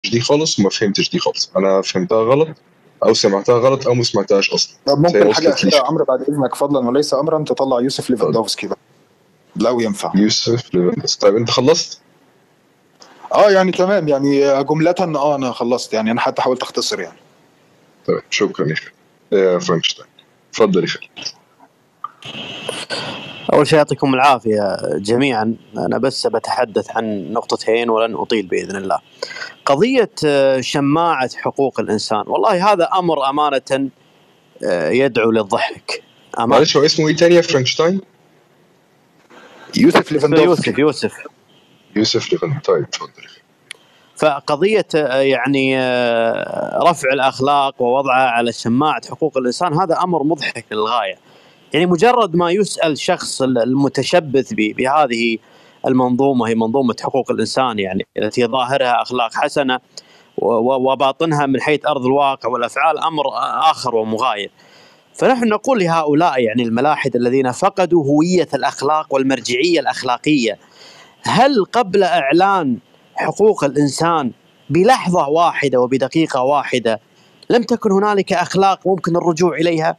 دي خالص وما فهمتش دي خالص انا فهمتها غلط او سمعتها غلط او ما سمعتهاش اصلا طب بس هي ممكن حاجه وصلت ليش اخيره يا عمرو بعد اذنك فضلا وليس امرا تطلع يوسف ليفاندوفسكي بقى لو ينفع يوسف ليفاندوفسكي طيب انت خلصت؟ اه يعني تمام يعني جمله اه انا خلصت يعني انا حتى حاولت اختصر يعني طيب شكرا يا خالد يا فرانكشتاين اتفضل يا خالد أول شيء يعطيكم العافية جميعا أنا بس بتحدث عن نقطتين ولن أطيل بإذن الله قضية آه، شماعة حقوق الإنسان والله هذا أمر أمانة آه، يدعو للضحك أمانة معلش هو اسمه ايه تاني يا فرانكشتاين؟ يوسف اسمه ليفاندوفسكي يوسف يوسف يوسف ليفاندوفسكي طيب اتفضل يا خالد. فقضية آه، يعني آه، رفع الأخلاق ووضعها على شماعة حقوق الإنسان هذا أمر مضحك للغاية يعني مجرد ما يسأل شخص المتشبث ب- بهذه المنظومة هي منظومة حقوق الإنسان يعني التي ظاهرها أخلاق حسنة و- و- وباطنها من حيث أرض الواقع والأفعال أمر آخر ومغاير فنحن نقول لهؤلاء يعني الملاحدة الذين فقدوا هوية الأخلاق والمرجعية الأخلاقية هل قبل إعلان حقوق الإنسان بلحظة واحدة وبدقيقة واحدة لم تكن هنالك أخلاق ممكن الرجوع إليها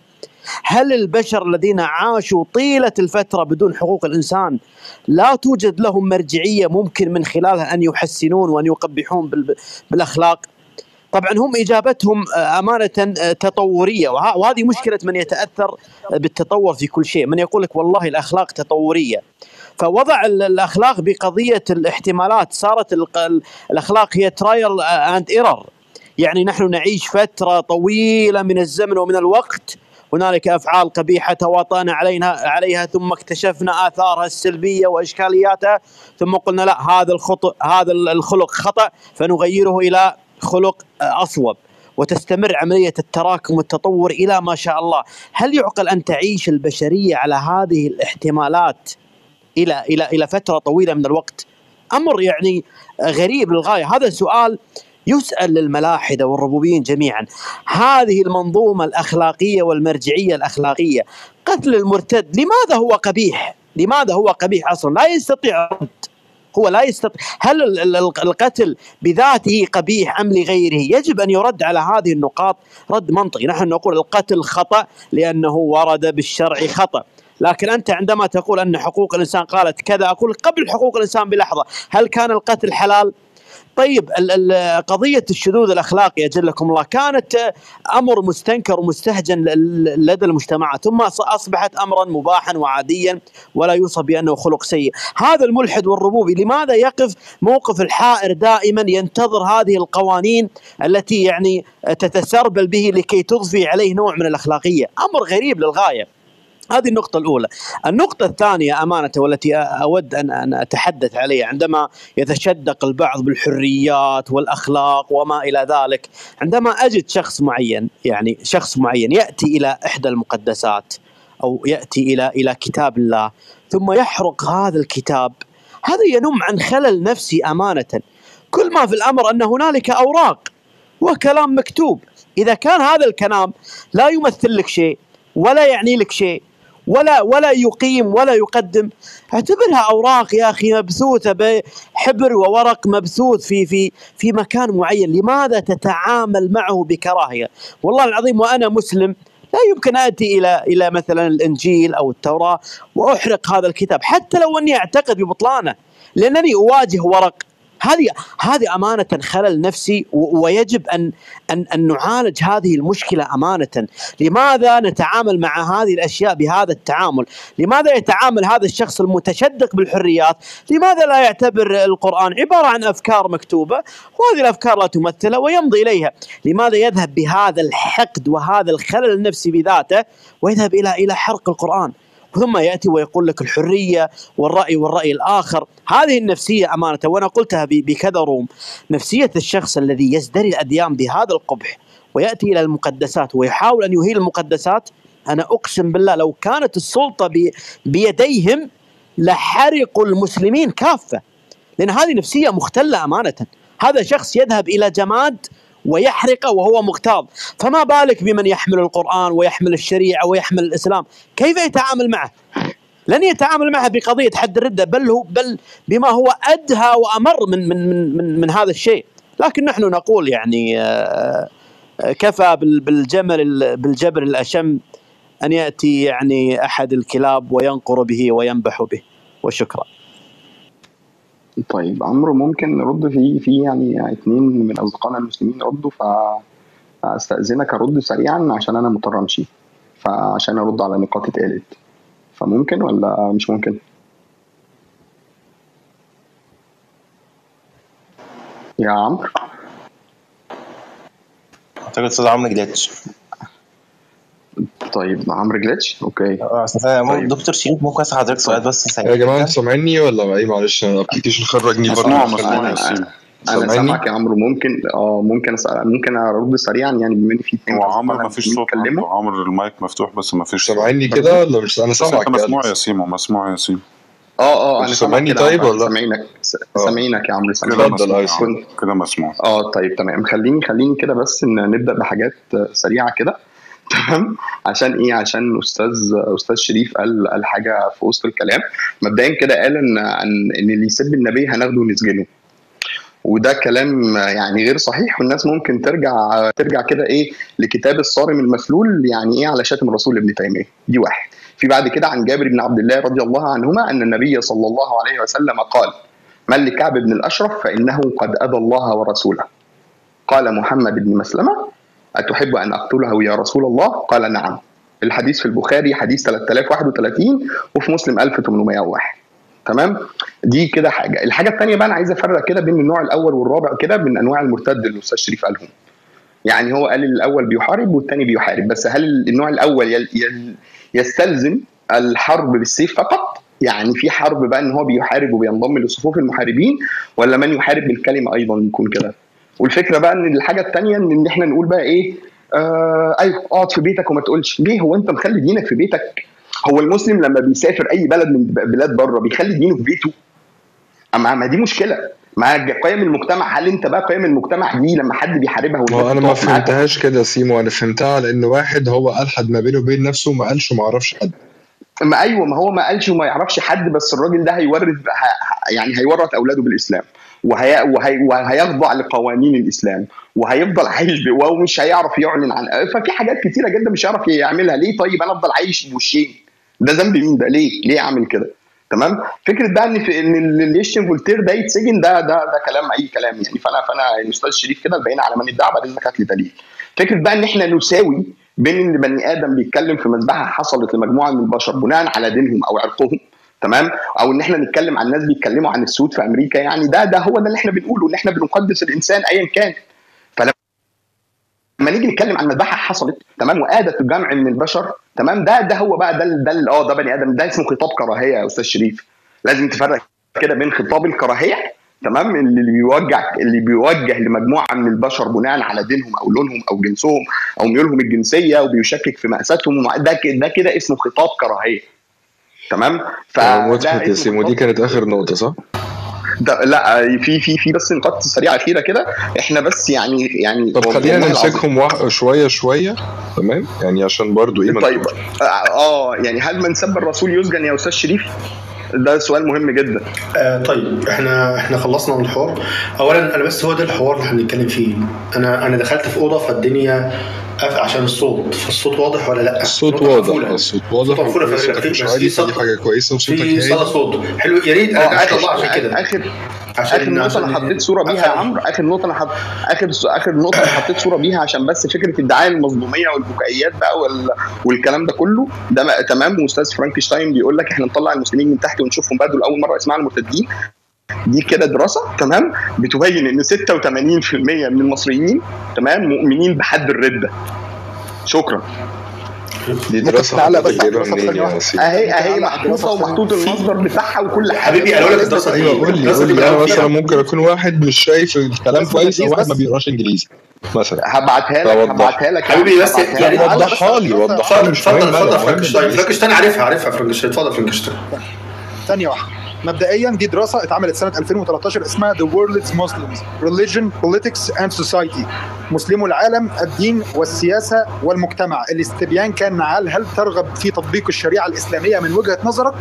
هل البشر الذين عاشوا طيلة الفترة بدون حقوق الإنسان لا توجد لهم مرجعية ممكن من خلالها أن يحسنون وأن يقبحون بال- بالأخلاق طبعا هم اجابتهم آه، امانه آه، تطوريه وه- وهذه مشكله من يتاثر بالتطور في كل شيء، من يقول لك والله الاخلاق تطوريه. فوضع ال- الاخلاق بقضيه الاحتمالات، صارت الق- ال- الاخلاق هي ترايل اند ايرور. يعني نحن نعيش فتره طويله من الزمن ومن الوقت هنالك افعال قبيحه تواطانا علينا عليها ثم اكتشفنا اثارها السلبيه واشكالياتها ثم قلنا لا هذا الخطا هذا الخلق خطا فنغيره الى خلق اصوب وتستمر عمليه التراكم والتطور الى ما شاء الله، هل يعقل ان تعيش البشريه على هذه الاحتمالات الى الى الى فتره طويله من الوقت؟ امر يعني غريب للغايه، هذا سؤال يسال للملاحده والربوبيين جميعا، هذه المنظومه الاخلاقيه والمرجعيه الاخلاقيه، قتل المرتد لماذا هو قبيح؟ لماذا هو قبيح اصلا؟ لا يستطيع الرد هو لا يستطيع هل ال- ال- ال- القتل بذاته قبيح ام لغيره؟ يجب ان يرد على هذه النقاط رد منطقي، نحن نقول القتل خطا لانه ورد بالشرع خطا. لكن انت عندما تقول ان حقوق الانسان قالت كذا اقول قبل حقوق الانسان بلحظه، هل كان القتل حلال؟ طيب ال- ال- قضية الشذوذ الأخلاقي أجلكم الله كانت آه، أمر مستنكر ومستهجن ل- لدى المجتمعات ثم أص- أصبحت أمرا مباحا وعاديا ولا يوصف بأنه خلق سيء هذا الملحد والربوبي لماذا يقف موقف الحائر دائما ينتظر هذه القوانين التي يعني آه، تتسربل به لكي تضفي عليه نوع من الأخلاقية أمر غريب للغاية هذه النقطة الأولى. النقطة الثانية أمانة والتي أود أن أن أتحدث عليها عندما يتشدق البعض بالحريات والأخلاق وما إلى ذلك، عندما أجد شخص معين يعني شخص معين يأتي إلى إحدى المقدسات أو يأتي إلى إلى كتاب الله ثم يحرق هذا الكتاب، هذا ينم عن خلل نفسي أمانة. كل ما في الأمر أن هنالك أوراق وكلام مكتوب، إذا كان هذا الكلام لا يمثل لك شيء ولا يعني لك شيء ولا ولا يقيم ولا يقدم اعتبرها اوراق يا اخي مبثوثه بحبر وورق مبثوث في في في مكان معين لماذا تتعامل معه بكراهيه والله العظيم وانا مسلم لا يمكن اتي الى الى مثلا الانجيل او التوراه واحرق هذا الكتاب حتى لو اني اعتقد ببطلانه لانني اواجه ورق هذه هذه امانه خلل نفسي و- ويجب ان ان ان نعالج هذه المشكله امانه، لماذا نتعامل مع هذه الاشياء بهذا التعامل؟ لماذا يتعامل هذا الشخص المتشدق بالحريات؟ لماذا لا يعتبر القران عباره عن افكار مكتوبه وهذه الافكار لا تمثلها ويمضي اليها؟ لماذا يذهب بهذا الحقد وهذا الخلل النفسي بذاته ويذهب الى الى حرق القران؟ ثم ياتي ويقول لك الحريه والراي والراي الاخر، هذه النفسيه امانه وانا قلتها ب- بكذا روم، نفسيه الشخص الذي يزدري الاديان بهذا القبح وياتي الى المقدسات ويحاول ان يهين المقدسات انا اقسم بالله لو كانت السلطه ب- بيديهم لحرقوا المسلمين كافه لان هذه نفسيه مختله امانه هذا شخص يذهب الى جماد ويحرقه وهو مغتاظ فما بالك بمن يحمل القرآن ويحمل الشريعة ويحمل الإسلام كيف يتعامل معه لن يتعامل معه بقضية حد الردة بل هو بل بما هو أدهى وأمر من من من من, من هذا الشيء لكن نحن نقول يعني آه، آه، كفى بال- بالجمل ال- بالجبل الاشم ان ياتي يعني احد الكلاب وينقر به وينبح به وشكرا طيب عمرو ممكن نرد في في يعني اتنين من اصدقائنا المسلمين ردوا ف فاستاذنك ارد سريعا عشان انا مضطر امشي فعشان ارد على نقاط اتقالت فممكن ولا مش ممكن؟ يا عمرو اعتقد استاذ عمرو جلاتش طيب عمرو جلتش اوكي اه أصل أنا ممكن- طيب. دكتور شريف ممكن اسال حضرتك سؤال بس سريع يا جماعه جداً؟ انتوا سامعيني ولا ايه معلش انا الابلكيشن خرجني بره مسموع خلاني- مسموع يا أنا- ياسين انا سامعني؟ سامعك يا عمرو ممكن اه ممكن أسأل ممكن ارد سريعا يعني بما ان في اتنين هو أصدقائنا عمرو ما فيش المسلمين صوت عنده اتكلموا عمرو المايك مفتوح بس ما فيش صوت سامعيني كده ولا مش انا بس انت سامعك مسموع يا يا سيمو مسموع يا سيمو اه اه انا مش سامعك سامعني كده طيب عمرو، ولا؟ سامعينك س- آه. سامعينك يا عمرو كده سامعينك اتفضل، مسموع آه، يا سيمو. عمرو. كده مسموع اه طيب تمام خليني خليني كده بس ان نبدا بحاجات سريعه كده تمام عشان ايه عشان استاذ استاذ شريف قال قال حاجه في وسط الكلام مبدئيا كده قال ان ان ان اللي يسب النبي هناخده ونسجنه وده كلام يعني غير صحيح والناس ممكن ترجع ترجع كده ايه لكتاب الصارم المسلول يعني ايه على شاتم الرسول ابن تيميه دي واحد في بعد كده عن جابر بن عبد الله رضي الله عنهما ان النبي صلى الله عليه وسلم قال من لكعب بن الاشرف فانه قد اذى الله ورسوله قال محمد بن مسلمه اتحب ان اقتله يا رسول الله قال نعم الحديث في البخاري حديث 3031 وفي مسلم 1801 تمام دي كده حاجه الحاجه الثانيه بقى انا عايز افرق كده بين النوع الاول والرابع كده من انواع المرتد اللي الاستاذ شريف قالهم يعني هو قال الاول بيحارب والثاني بيحارب بس هل النوع الاول يل يل يستلزم الحرب بالسيف فقط يعني في حرب بقى ان هو بيحارب وبينضم لصفوف المحاربين ولا من يحارب بالكلمه ايضا يكون كده والفكره بقى ان الحاجه الثانيه ان إن احنا نقول بقى ايه آه ايوه اقعد في بيتك وما تقولش ليه هو انت مخلي دينك في بيتك هو المسلم لما بيسافر اي بلد من بلاد بره بيخلي دينه في بيته اما ما دي مشكله مع قيم المجتمع هل انت بقى قيم المجتمع دي لما حد بيحاربها ما هو والناس انا ما بتقف معاك فهمتهاش كده يا سيمو انا فهمتها على ان واحد هو الحد ما بينه وبين نفسه وما قالش ما اعرفش حد ما ايوه ما هو ما قالش وما يعرفش حد بس الراجل ده هيورث ه- يعني هيورث اولاده بالاسلام وهي وهي وهيخضع لقوانين الاسلام وهيفضل عايش ب- ومش هيعرف يعلن عن ففي حاجات كتيره جدا مش هيعرف يعملها ليه طيب انا افضل عايش بوشين ده ذنب مين ده ليه ليه اعمل كده تمام فكره بقى ان في ان اللي يشتم فولتير ده يتسجن ده ده ده كلام اي كلام يعني فانا فانا الاستاذ شريف كده بقينا على من ادعى بعد اذنك هات لي دليل فكره بقى ان احنا نساوي بين ان بني ادم بيتكلم في مذبحه حصلت لمجموعه من البشر بناء على دينهم او عرقهم تمام او ان احنا نتكلم عن ناس بيتكلموا عن السود في امريكا يعني ده ده هو ده اللي احنا بنقوله ان احنا بنقدس الانسان ايا كان فلما لما نيجي نتكلم عن مذبحه حصلت تمام وادت جمع من البشر تمام ده ده هو بقى ده ال- ده ال- اه ده بني ادم ده اسمه خطاب كراهيه يا استاذ شريف لازم تفرق كده بين خطاب الكراهيه تمام اللي بيوجه اللي بيوجه لمجموعه من البشر بناء على دينهم او لونهم او جنسهم او ميولهم الجنسيه وبيشكك في مأساتهم ومع- ده ك- ده كده اسمه خطاب كراهيه تمام آه، وضحت يا اسمه سيمو خطاب دي كانت اخر نقطه صح؟ ده لا في في في بس نقاط سريعه اخيره كده احنا بس يعني يعني طب والله خلينا العظيم. نمسكهم واحد شويه شويه تمام يعني عشان برضو ايه ما طيب نتوهش. اه آه، يعني هل من سب الرسول يسجن يا استاذ شريف؟ ده سؤال مهم جدا آه طيب احنا احنا خلصنا من الحوار اولا انا بس هو ده الحوار اللي هنتكلم فيه انا انا دخلت في اوضه فالدنيا قافله عشان الصوت فالصوت واضح ولا لا الصوت النقطة واضح مقفولة. آه، الصوت واضح الصوت مقفولة، وصوتك ففي- مش بس عالي في فدي صوت- حاجه كويسه وصوتك في صدى هادي صوت حلو يا ريت اه انا اخر اطلع عشان كده اخر عشان اخر نقطه انا عشان- حطيت صوره بيها يا عشان- عمرو اخر نقطه انا حط اخر اخر نقطه انا حطيت صوره بيها عشان بس فكره ادعاء المظلوميه والبكائيات بقى وال... والكلام ده كله ده ما- تمام واستاذ فرانكشتاين بيقول لك احنا نطلع المسلمين من تحت ونشوفهم بقى دول اول مره يسمعوا المرتدين دي كده دراسه تمام بتبين ان 86% من المصريين تمام مؤمنين بحد الرده شكرا دي ممكن دراسه تعلق بس حضرتك جايبها على الدراسة منين ثانية يا واحدة؟ سيدي؟ اهي اهي تعالى محطوطه ومحطوط في- المصدر بتاعها وكل حاجه حبيبي انا اقول لك الدراسه دي ايوه قول لي الدراسة قول دي لي انا بقى فيها- مثلا ممكن اكون واحد مش شايف الكلام بس كويس او بس- واحد ما بس- بيقراش انجليزي مثلا هبعتها لك فوضح. هبعتها لك حبيبي بس هبعتها يعني لك. وضحها لي وضحها لي اتفضل مش مهم اتفضل أنا، اتفضل مهم فرانكشتاين الاسم. فرانكشتاين عارفها عارفها فرانكشتاين اتفضل فرانكشتاين ثانية واحدة مبدئيا دي دراسة اتعملت سنة 2013 اسمها The World's Muslims Religion, Politics and Society مسلمو العالم الدين والسياسة والمجتمع الاستبيان كان هل هل ترغب في تطبيق الشريعة الإسلامية من وجهة نظرك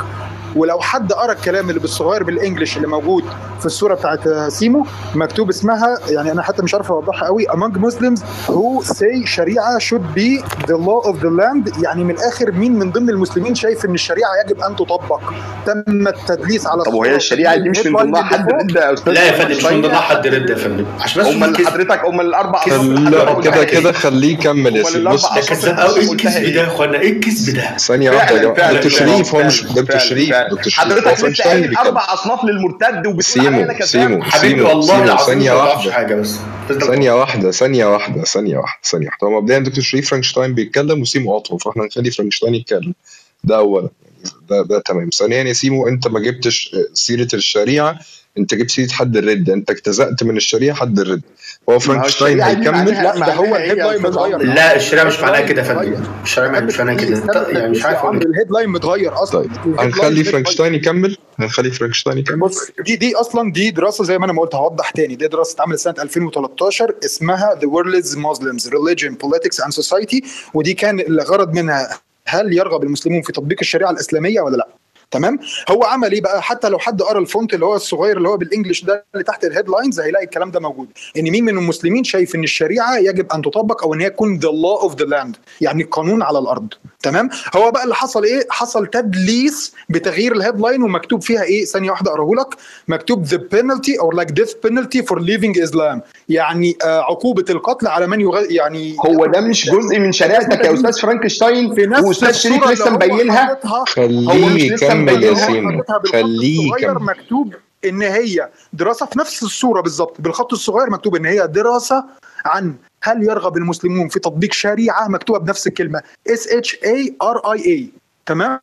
ولو حد قرا الكلام اللي بالصغير بالانجلش اللي موجود في الصوره بتاعت آه، سيمو مكتوب اسمها يعني انا حتى مش عارف اوضحها قوي among Muslims who say شريعه should be the law of the land يعني من الاخر مين من ضمن المسلمين شايف ان الشريعه يجب ان تطبق تم التدليس على طب وهي الصورة الشريعه دي مش من ضمنها حد رد يا استاذ لا يا فندم مش من شوية؟ ضمنها حد رد يا فندم عشان بس امال في كذب. حضرتك امال الاربع كذب. أصناف اللي لا حضرتك كده قلتها كده إيه؟ خليه يكمل يا أمال سيدي بص الأربع ده كذاب قوي ايه الكذب ده يا اخوانا ايه الكذب ده؟ ثانية واحدة يا جماعة فعلا دكتور فعلا شريف هو مش فعلا دكتور فعلا شريف فعلا. دكتور شريف هو حضرتك لسه فرانكشتاين قايل اللي بيتكلم اربع اصناف للمرتد وبتقول سيمو عليا انا كذاب سيمو حبيبي سيمو والله سيمو العظيم ثانية ما تعرفش واحدة حاجه بس بس ده ثانية واحدة ثانية واحدة ثانية واحدة ثانية واحدة هو مبدئيا دكتور شريف فرانكشتاين بيتكلم وسيمو قاطعه فاحنا نخلي فرانكشتاين يتكلم ده أولا ده ده تمام ثانيا يا سيمو أنت ما جبتش سيرة الشريعة أنت جبت سيرة حد الرد أنت اجتزأت من الشريعة حد الرد هو فرانكشتاين الشريعة دي هيكمل معناها- لا ده هو معناها إيه يا الهيدلاين أستاذ متغير عمرو؟ لا الشريعه مش معناها كده يا متغير. فندم الشريعه مش معناها كده استنى، يعني مش عارف يا عمرو، اقول الهيدلاين متغير اصلا طيب الهيدلاين هنخلي متغير. فرانكشتاين يكمل هنخلي فرانكشتاين يكمل بص دي دي اصلا دي دراسه زي ما انا ما قلت هوضح تاني دي دراسه اتعملت سنه 2013 اسمها The World's Muslims Religion Politics and Society ودي كان الغرض منها هل يرغب المسلمون في تطبيق الشريعه الاسلاميه ولا لا؟ تمام هو عمل ايه بقى حتى لو حد قرا الفونت اللي هو الصغير اللي هو بالانجلش ده اللي تحت الهيدلاينز هيلاقي الكلام ده موجود ان مين من المسلمين شايف ان الشريعه يجب ان تطبق او ان هي تكون ذا law اوف ذا لاند يعني القانون على الارض تمام هو بقى اللي حصل ايه حصل تدليس بتغيير الهيدلاين ومكتوب فيها ايه ثانيه واحده اقراه لك مكتوب the penalty or like death penalty for leaving Islam يعني آه عقوبه القتل على من يغ... يعني هو ده مش جزء من شريعتك يا استاذ فرانكشتاين في نفس واستاذ شريف الصورة لسه اللي هو مبينها حاططها- هو مش خليه لسه يكمل مبين يا هو سيمو حاططها بالخط خليه الصغير يكمل مكتوب ان هي دراسه في نفس الصوره بالظبط بالخط الصغير مكتوب ان هي دراسه عن هل يرغب المسلمون في تطبيق شريعه مكتوبه بنفس الكلمه اس اتش اي ار اي اي تمام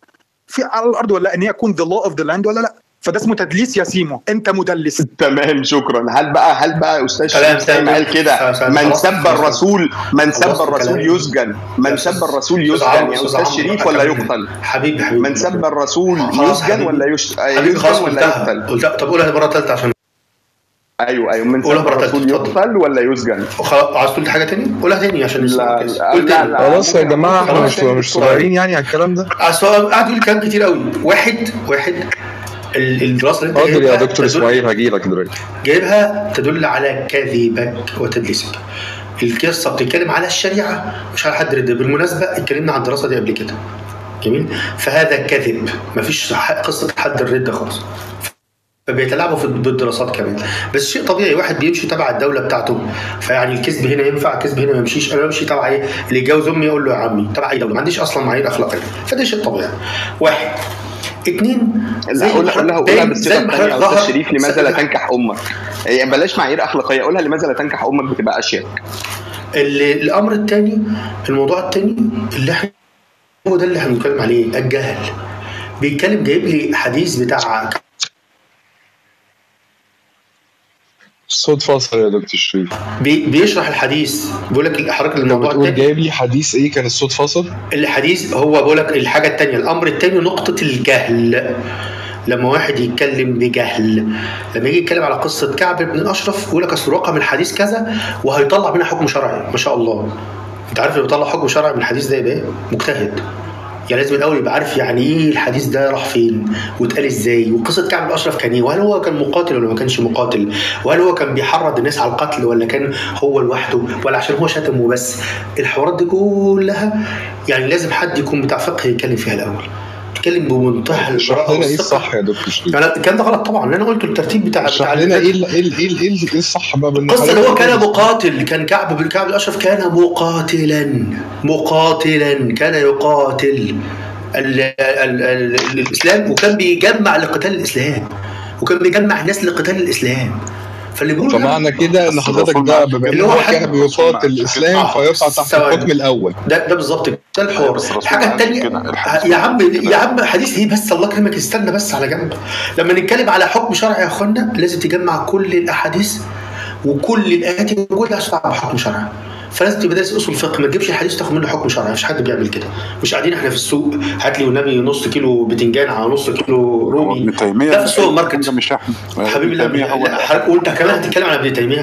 في على الارض ولا لا ان هي تكون ذا law اوف ذا لاند ولا لا فده اسمه تدليس يا سيمو انت مدلس تمام شكرا هل بقى هل بقى استاذ كلام شريف زي ما قال سلام. كده سلام. من خلاص. سب الرسول من سب خلصت الرسول الكلام. يسجن من سب الرسول أستاذ يسجن عمرو، يا أستاذ استاذ عمرو، شريف ولا حبيبي. يقتل حبيبي حبيبي من سب الرسول خلاص يسجن حبيبي. ولا يش... حبيبي خلاص يسجن ولا قلتها يقتل قلتها طب قولها مره ثالثه عشان ايوه ايوه من قولها سب مرة الرسول تالتة، اتفضل. يقتل ولا يسجن خلاص عايز تقول حاجه تاني؟ قولها تاني عشان لا نسمع لا قول لا, تاني. لا. خلاص يا جماعة احنا خلاص مش يعني. مش صغيرين يعني على الكلام ده اصل هو قاعد يقول كلام كتير قوي واحد واحد ال- الدراسه اللي انت حاضر يا جايبها دكتور تدل- اسماعيل هجيلك دلوقتي جايبها تدل على كذبك وتدليسك القصه بتتكلم على الشريعه مش على حد رد بالمناسبه اتكلمنا عن الدراسه دي قبل كده جميل فهذا كذب مفيش ح- قصه حد الرد خالص فبيتلاعبوا في بالدراسات كمان بس شيء طبيعي واحد بيمشي تبع الدوله بتاعته فيعني الكذب هنا ينفع الكذب هنا ما يمشيش انا بمشي تبع ايه اللي يتجوز امي يقول له يا عمي تبع اي دوله ما عنديش اصلا معايير اخلاقيه فده شيء طبيعي واحد اثنين لا قولها قولها قولها بالصيغه الثانيه يا استاذ شريف لماذا لا تنكح امك؟ يعني بلاش معايير اخلاقيه قولها لماذا لا تنكح امك بتبقى اشيك ال- الامر الثاني الموضوع الثاني اللي احنا هو ده اللي احنا بنتكلم عليه الجهل بيتكلم جايب لي حديث بتاع الصوت فاصل يا دكتور شريف بي بيشرح الحديث بيقول لك حضرتك انت الموضوع بتقول الثاني جايب لي حديث ايه كان الصوت فاصل الحديث هو بيقول لك الحاجه الثانيه الامر الثاني نقطه الجهل لما واحد يتكلم بجهل لما يجي يتكلم على قصه كعب بن الاشرف يقول لك اصل رقم الحديث كذا وهيطلع منها حكم شرعي ما شاء الله انت عارف اللي بيطلع حكم شرعي من الحديث ده يبقى ايه؟ مجتهد يعني لازم الاول يبقى عارف يعني ايه الحديث ده راح فين واتقال ازاي وقصه كعب بن الاشرف كان ايه وهل هو كان مقاتل ولا ما كانش مقاتل وهل هو كان بيحرض الناس على القتل ولا كان هو لوحده ولا عشان هو شتم وبس الحوارات دي كلها يعني لازم حد يكون بتاع فقه يتكلم فيها الاول يتكلم بمنتهى اشرح البراءه لنا ايه والثقه الصح يا دكتور شريف لا الكلام ده غلط طبعا اللي انا قلته الترتيب بتاع اشرح بتاع لنا ايه ال- ايه ال- ايه ال- ايه ال- ايه الصح بقى بان القصة اللي هو كان حضرتك- مقاتل كان كعب بن كعب الأشرف كان مقاتلا مقاتلا كان يقاتل ال ال ال ال الإسلام وكان بيجمع لقتال الإسلام وكان بيجمع الناس لقتال الإسلام فاللي بيقول فمعنى كده ان بس حضرتك الرسول ده ما- بما اللي ان هو هو حد- كان بيقاتل الاسلام آه، فيقع تحت ثواني. الحكم الاول ده ده بالظبط كده ده الحوار بس الرسول الحاجه ما قالش الثانيه كده، الحديث يا عم ما قالش كده. يا عم حديث ايه بس الله يكرمك استنى بس على جنب لما نتكلم على حكم شرعي يا اخوانا لازم تجمع كل الاحاديث وكل الايات الموجوده عشان تعرف حكم شرعي فلازم تبقى دارس اصول فقه ما تجيبش الحديث تاخد منه حكم شرعي مفيش حد بيعمل كده مش قاعدين احنا في السوق هات لي والنبي نص كيلو بتنجان على نص كيلو هو رومي ابن تيميه لا في السوبر ماركت ده مش احمد حبيبي لا ابن تيميه هو لا حضرتك- وانت كمان هتتكلم عن ابن تيميه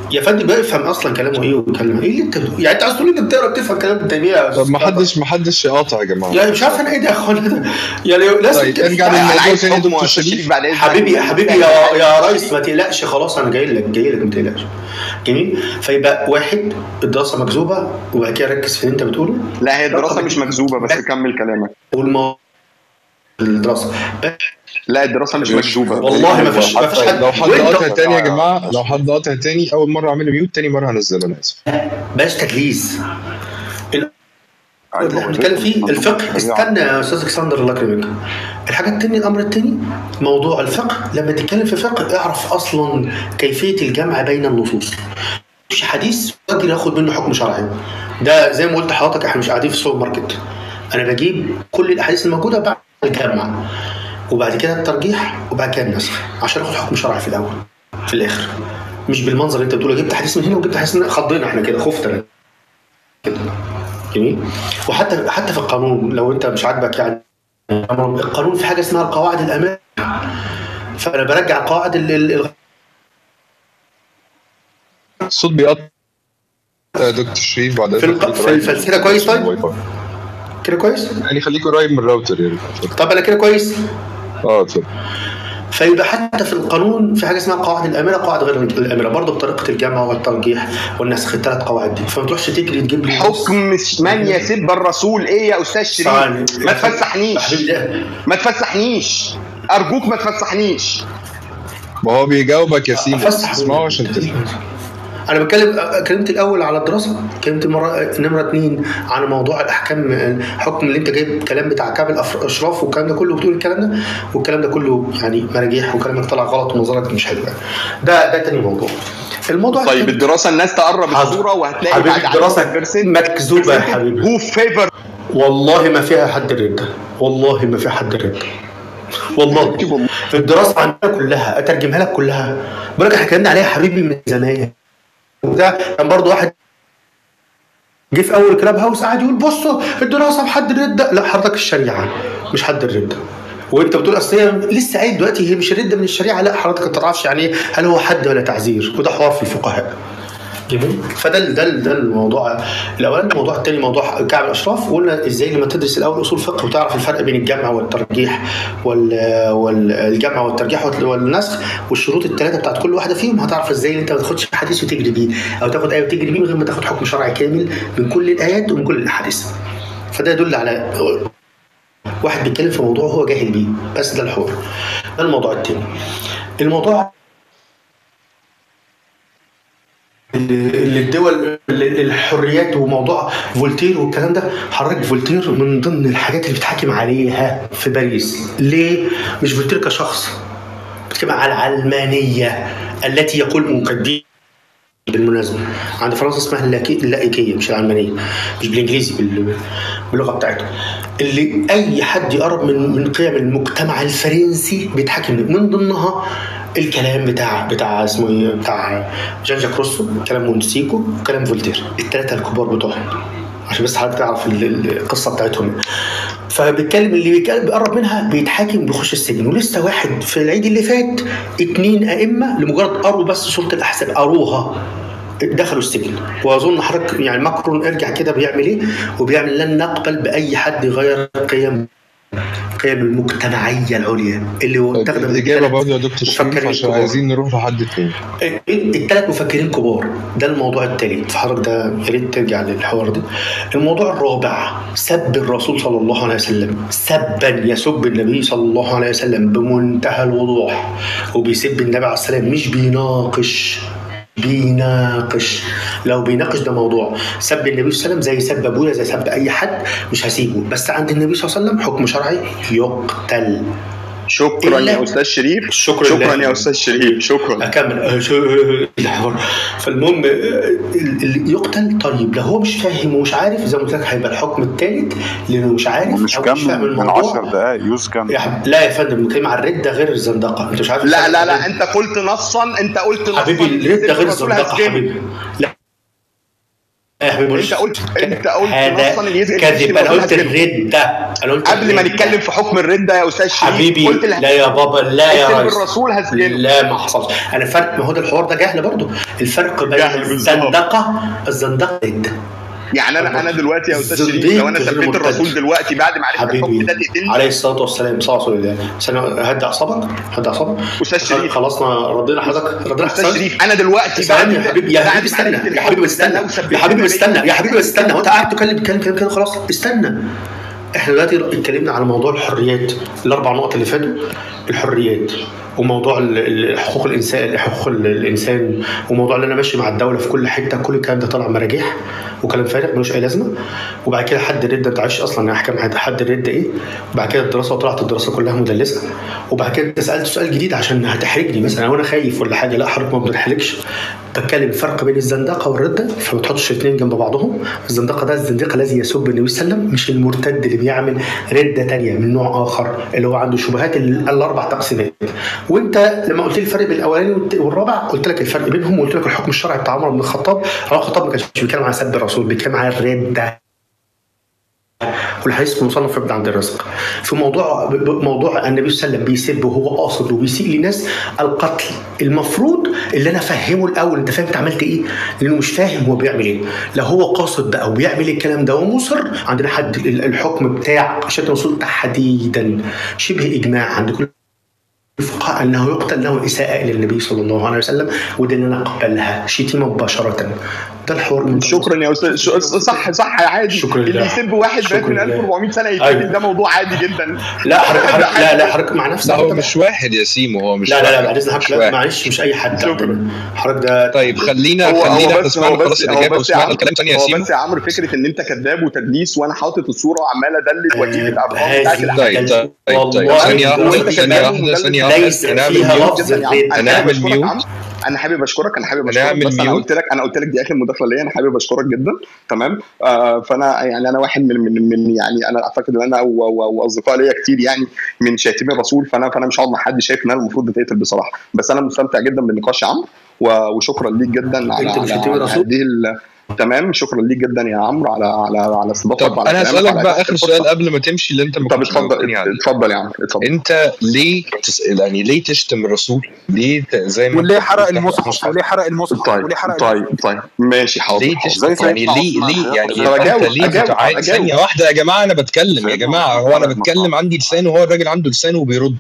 يا فندم بيفهم اصلا كلامه ايه وبيتكلم ايه اللي انت بتقول- يعني انت عايز تقول لي انت بتقرا بتفهم كلام ابن تيميه يا طب أستاذ ما طه؟ حدش ما حدش يقاطع يا جماعه يعني مش عارف انا ايه ده يا اخوانا ده يعني لازم طيب كده. ارجع انا للموضوع عايز تاني يا حكم دكتور استاذ شريف شريف بعد اذنك حبيبي حبيبي يا يا ريس ما تقلقش خلاص انا جاي لك جاي لك ما تقلقش جميل فيبقى واحد الدراسه مكذوبه وبعد كده ركز في اللي انت بتقوله لا هي الدراسه مش مكذوبه بس كمل كلامك والموضوع الدراسه لا الدراسه مش مكذوبه والله ما فيش ما فيش حد لو حد وانت- قاطع تاني يا جماعه لو حد قاطع تاني اول مره اعمله ميوت تاني مره هنزله انا اسف بلاش تدليس اللي احنا بنتكلم فيه الفقه استنى يا استاذ الكسندر الله يكرمك الحاجه الثانيه الامر الثاني موضوع الفقه لما تتكلم في فقه اعرف اصلا كيفيه الجمع بين النصوص مش حديث واجي اخد منه حكم شرعي ده زي ما قلت لحضرتك احنا مش قاعدين في السوبر ماركت انا بجيب كل الاحاديث الموجوده بعد الجمع وبعد كده الترجيح وبعد كده النسخ عشان اخد حكم شرعي في الاول في الاخر مش بالمنظر اللي انت بتقوله جبت حديث من هنا وجبت حديث من هنا خضينا احنا كده خفت كده جميل وحتى حتى في القانون لو انت مش عاجبك يعني القانون في حاجه اسمها القواعد الاماميه فانا برجع القواعد ال- ال- الصوت بيقطع يا دكتور شريف بعد في الق- في الفلسفة كويس طيب؟ كده كويس يعني خليك قريب من الراوتر يعني طب انا كده كويس اه اتفضل فيبقى حتى في القانون في حاجه اسمها قواعد الاميره قواعد غير الاميره برضه بطريقه الجمع والترجيح والنسخ الثلاث قواعد دي فما تروحش تجري تجيب لي حكم من يسب الرسول ايه يا استاذ شريف ثواني. ما تفسحنيش حبيبي ده ما تفسحنيش ارجوك ما تفسحنيش ما هو بيجاوبك يا سيدي افسح اسمعه عشان تفهم انا بتكلم اتكلمت الاول على الدراسه اتكلمت مره نمره اثنين عن موضوع الاحكام الحكم اللي انت جايب الكلام بتاع كعب الاشراف والكلام ده كله بتقول الكلام ده والكلام ده كله يعني مراجيح وكلامك طلع غلط ونظرك مش حلو ده ده تاني موضوع الموضوع طيب التاني- الدراسه الناس تقرب حاضر. الصوره وهتلاقي حبيبي بعد الدراسة مكذوبة يا حبيبي. هو فيفر والله ما فيها حد الردة والله ما فيها حد الردة والله الدراسة عندنا كلها اترجمها لك كلها بقول لك احنا اتكلمنا عليها يا حبيبي من زمان وده كان برضه واحد جه في اول كلاب هاوس قاعد يقول بصوا الدراسه بحد الرده لا حضرتك الشريعه مش حد الرده وانت بتقول اصل هي لسه قايل دلوقتي هي مش الرده من الشريعه لا حضرتك ما تعرفش يعني ايه هل هو حد ولا تعزير وده حوار في الفقهاء جميل فده ده ده الموضوع الاولاني الموضوع الثاني موضوع كعب الاشراف وقلنا ازاي لما تدرس الاول اصول فقه وتعرف الفرق بين الجمع والترجيح وال والجمع والترجيح والنسخ والشروط الثلاثه بتاعت كل واحده فيهم هتعرف ازاي ان انت ما تاخدش حديث وتجري بيه او تاخد ايه وتجري بيه من غير ما تاخد حكم شرعي كامل من كل الايات ومن كل الاحاديث فده يدل على واحد بيتكلم في موضوع هو جاهل بيه بس ده الحوار ده الموضوع الثاني الموضوع اللي الدول اللي الحريات وموضوع فولتير والكلام ده حضرتك فولتير من ضمن الحاجات اللي بتحاكم عليها في باريس ليه مش فولتير كشخص بتتكلم على العلمانيه التي يقول مقدم بالمناسبه عند فرنسا اسمها اللاكي- اللائكيه مش العلمانيه مش بالانجليزي بال- باللغه بتاعتهم اللي اي حد يقرب من من قيم المجتمع الفرنسي بيتحكم من ضمنها الكلام بتاع بتاع اسمه ايه بتاع جان جاك روسو كلام مونتسيكو وكلام فولتير الثلاثه الكبار بتوعهم عشان بس حضرتك تعرف ال- ال- القصه بتاعتهم فبيتكلم اللي بيتكلم بيقرب منها بيتحاكم بيخش السجن ولسه واحد في العيد اللي فات اتنين ائمه لمجرد قروا بس سوره الاحزاب قروها دخلوا السجن واظن حضرتك يعني ماكرون ارجع كده بيعمل ايه وبيعمل لن نقبل باي حد يغير قيم قيم المجتمعيه العليا اللي هو تخدم الاجابه برضه يا دكتور شريف مفكرين عشان كبار. عايزين نروح لحد تاني الثلاث مفكرين كبار ده الموضوع الثالث فحضرتك ده يا ريت ترجع للحوار ده الموضوع الرابع سب الرسول صلى الله عليه وسلم سبا يسب النبي صلى الله عليه وسلم بمنتهى الوضوح وبيسب النبي عليه السلام مش بيناقش بيناقش لو بيناقش ده موضوع سب النبي صلى الله عليه وسلم زي سب ابويا زي سب اي حد مش هسيبه بس عند النبي صلى الله عليه وسلم حكم شرعي يقتل شكرا إلا- يا استاذ شريف شكرا شكرا لله. يا استاذ شريف شكرا اكمل آه، شو- الحوار. فالمهم آه، اللي يقتل طيب لو هو مش فاهم ومش عارف زي ما قلت لك هيبقى الحكم الثالث لانه مش عارف ومش او مش فاهم كمل من الموضوع 10 دقائق يسجن يا حب- لا يا فندم بنتكلم على الرده غير الزندقه انت مش عارف لا لا لا انت قلت نصا انت قلت نصا حبيبي الرده غير الرسول الزندقه هسجنه. حبيبي لا يا حبيبي انت قلت انت قلت هذا نصا اللي يزعل كذب انا قلت هسجنه. الردة انا قلت قبل ما الردة. نتكلم في حكم الرده يا استاذ شريف حبيبي قلت له لا يا بابا لا يا اكتب ريس الرسول هسجنه لا ما حصلش انا فرق ما هو ده الحوار ده جهل برضه الفرق بين جهل بالظبط. الزندقه الزندقه رده يعني انا انا دلوقتي يا استاذ شريف زنديق لو انا غير سبيت مرتد. الرسول دلوقتي بعد ما عرفت الحكم حبيبي ده تقتلني عليه الصلاه والسلام صلى الله عليه وسلم سنة هدي اعصابك هدي اعصابك أستاذ شريف. خلصنا ردينا حضرتك ردينا استاذ حضرتك. شريف انا دلوقتي استنى يا بعد- حبيبي يا بعد حبيبي ما استنى عرفت يا حبيبي الحكم ده استنى لو سبيت يا حبيبي النبي- استنى يا حبيبي استنى هو انت قاعد تتكلم تتكلم كلام كده خلاص استنى احنا دلوقتي اتكلمنا على موضوع الحريات الاربع نقط اللي فاتوا الحريات وموضوع ال- ال- حقوق الانسان حقوق ال- الانسان وموضوع اللي انا ماشي مع الدوله في كل حته كل الكلام ده طالع مراجيح وكلام فارغ ملوش اي لازمه وبعد كده حد الرده انت عايش اصلا احكام حد- حد الرده ايه وبعد كده الدراسه وطلعت الدراسه كلها مدلسه وبعد كده انت سالت سؤال جديد عشان هتحرجني مثلا وانا خايف ولا حاجه لا حضرتك ما بتحرجش بتكلم الفرق بين الزندقه والرده فما تحطش الاثنين جنب بعضهم الزندقه ده الزنديق الذي يسب النبي صلى الله عليه وسلم مش المرتد اللي بيعمل رده تانية من نوع اخر اللي هو عنده شبهات ال- الاربع تقسيمات وانت لما قلت لي الفرق بين الاولاني والت- والرابع قلت لك الفرق بينهم وقلت لك الحكم الشرعي بتاع عمر بن الخطاب عمر بن الخطاب ما كانش بيتكلم على سب الرسول بيتكلم على الرده والحديث مصنف ابن عبد الرزاق في موضوع ب- ب- موضوع النبي صلى الله عليه وسلم بيسب وهو قاصد وبيسيء لناس القتل المفروض اللي انا افهمه الاول انت فاهم انت عملت ايه لانه مش فاهم هو بيعمل ايه لا هو قاصد ده او بيعمل الكلام ده ومصر عندنا حد ال- الحكم بتاع شتم الرسول تحديدا شبه اجماع عند كل الفقهاء انه يقتل له اساءه الى النبي صلى الله عليه وسلم وده اللي انا اقبلها شتيمه مباشره ده الحوار من شكرا يا استاذ شو- صح صح عادي شكرا اللي لله. يسب واحد شكرا بقى من لله. 1400 سنه أيوة. يتقتل ده موضوع عادي جدا لا حضرتك حضرتك- لا لا حضرتك مع نفسك لا هو أنت- مش واحد يا سيمو هو مش لا لا لا واحد بعد اذنك مش لا واحد. معلش مش اي حد شكرا. عندنا. حضرتك ده طيب خلينا هو خلينا هو احنا بس سمعنا هو خلاص بس هو الاجابه بس يا وسمعنا عم الكلام ثانيه يا هو سيمو بس يا عمرو فكره ان انت كذاب وتدليس وانا حاطط الصوره وعمال ادلس واجيب الارقام هذه بتاعت طيب الاحداث طيب طيب طيب والله ثانيه واحده وانت ثانيه كذاب واحده ومدلس. ثانيه واحده ليس هنعمل فيها ميوت لفظ جدا يا عم. الرد. انا هنعمل حابب اشكرك يا عم ميوت انا حابب اشكرك انا حابب اشكرك هنعمل بس انا ميوت. قلت لك انا قلت لك دي اخر مداخله ليا انا حابب اشكرك جدا تمام آه فانا يعني انا واحد من من من يعني انا اعتقد ان انا و- و- واصدقاء ليا كتير يعني من شاتمي الرسول فانا فانا مش هقعد مع حد شايف ان انا المفروض اتقتل بصراحه بس انا مستمتع جدا بالنقاش يا عمرو و- وشكرا ليك جدا على أنت مش على, شاتم على الرسول؟ هذه ال- تمام شكرا ليك جدا يا عمرو على على على استضافتك طب وعلى انا كلامك هسالك وعلى بقى إتاحة اخر الفرصة. سؤال قبل ما تمشي اللي انت ما طب كنتش اتفضل جاوبتني عليه اتفضل يا عمرو اتفضل انت ليه تس... يعني ليه تشتم الرسول؟ ليه ت... زي ما وليه انت حرق بتحرق المصحف وليه حرق المصحف طيب وليه حرق طيب طيب ماشي حاضر ليه حاضر. تشتم زي يعني سيدنا ليه عثمان. ليه يعني طب يبقى أجاوب- انت ليه أجاوب- بتعاني أجاوب. ثانيه واحده يا جماعه انا بتكلم يا جماعه هو انا بتكلم عندي لسان وهو الراجل عنده لسان وبيرد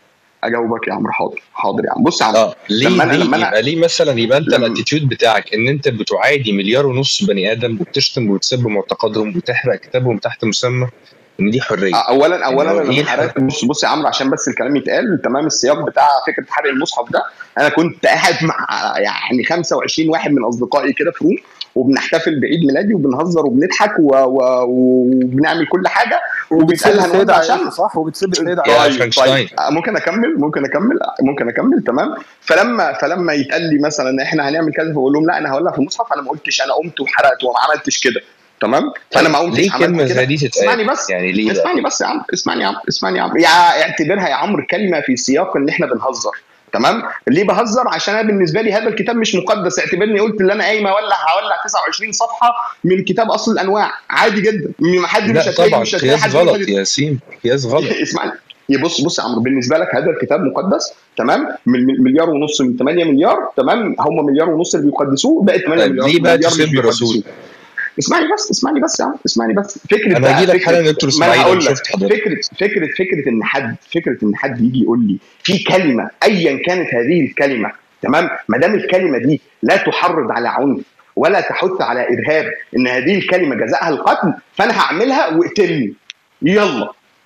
اجاوبك يا عمرو حاضر حاضر يا عم بص يا عم اه ليه لما أنا- ليه لما أنا- يبقى ليه مثلا يبقى انت لما- الاتيتيود بتاعك ان انت بتعادي مليار ونص بني ادم وبتشتم وتسب معتقدهم وتحرق كتابهم تحت مسمى ان دي حريه اولا اولا إنه انا إيه لما حرقت بص بص يا عمرو عشان بس الكلام يتقال تمام السياق بتاع فكره حرق المصحف ده انا كنت قاعد مع يعني 25 واحد من اصدقائي كده في روم وبنحتفل بعيد ميلادي وبنهزر وبنضحك و... و... وبنعمل كل حاجه وبيتقال وبتسب هنقول السيدة عشان عائشة صح وبتسب السيدة يا عائشة طيب فرانكشتاين. طيب آه، ممكن اكمل ممكن اكمل ممكن اكمل تمام فلما فلما يتقال لي مثلا احنا هنعمل كذا فاقول لهم لا انا هولع في المصحف انا ما قلتش انا قمت وحرقت وما عملتش كده تمام فانا ما قمتش ليه عملت كلمه كده. زي دي تتقال؟ اسمعني بس يعني ليه بقى؟ اسمعني بس يا عم اسمعني يا عم اسمعني يا عم يا اعتبرها يا عمرو كلمه في سياق ان احنا بنهزر تمام ليه بهزر عشان انا بالنسبه لي هذا الكتاب مش مقدس اعتبرني قلت اللي انا قايمه اولع هولع 29 صفحه من كتاب اصل الانواع عادي جدا ما حد مش لا هتلاقي طبعا مش هتلاقي قياس حد غلط يقول- يا ياسين قياس غلط اسمعني يا بص بص يا عمرو بالنسبه لك هذا الكتاب مقدس تمام من من مليار ونص من 8 مليار تمام هم مليار ونص اللي بيقدسوه بقت 8 طيب مليار ليه بقى مليار مش تسب بيقدسوه. الرسول؟ اسمعني بس اسمعني بس يا عم اسمعني بس فكره انا بقى- هجي لك فكرة- حالا يا دكتور ما انا اسماعيل هقول انا لك شفت حضرتك فكره فكره فكره ان حد فكره ان حد يجي يقول لي في كلمه ايا كانت هذه الكلمه تمام ما دام الكلمه دي لا تحرض على عنف ولا تحث على ارهاب ان هذه الكلمه جزاءها القتل فانا هعملها واقتلني يلا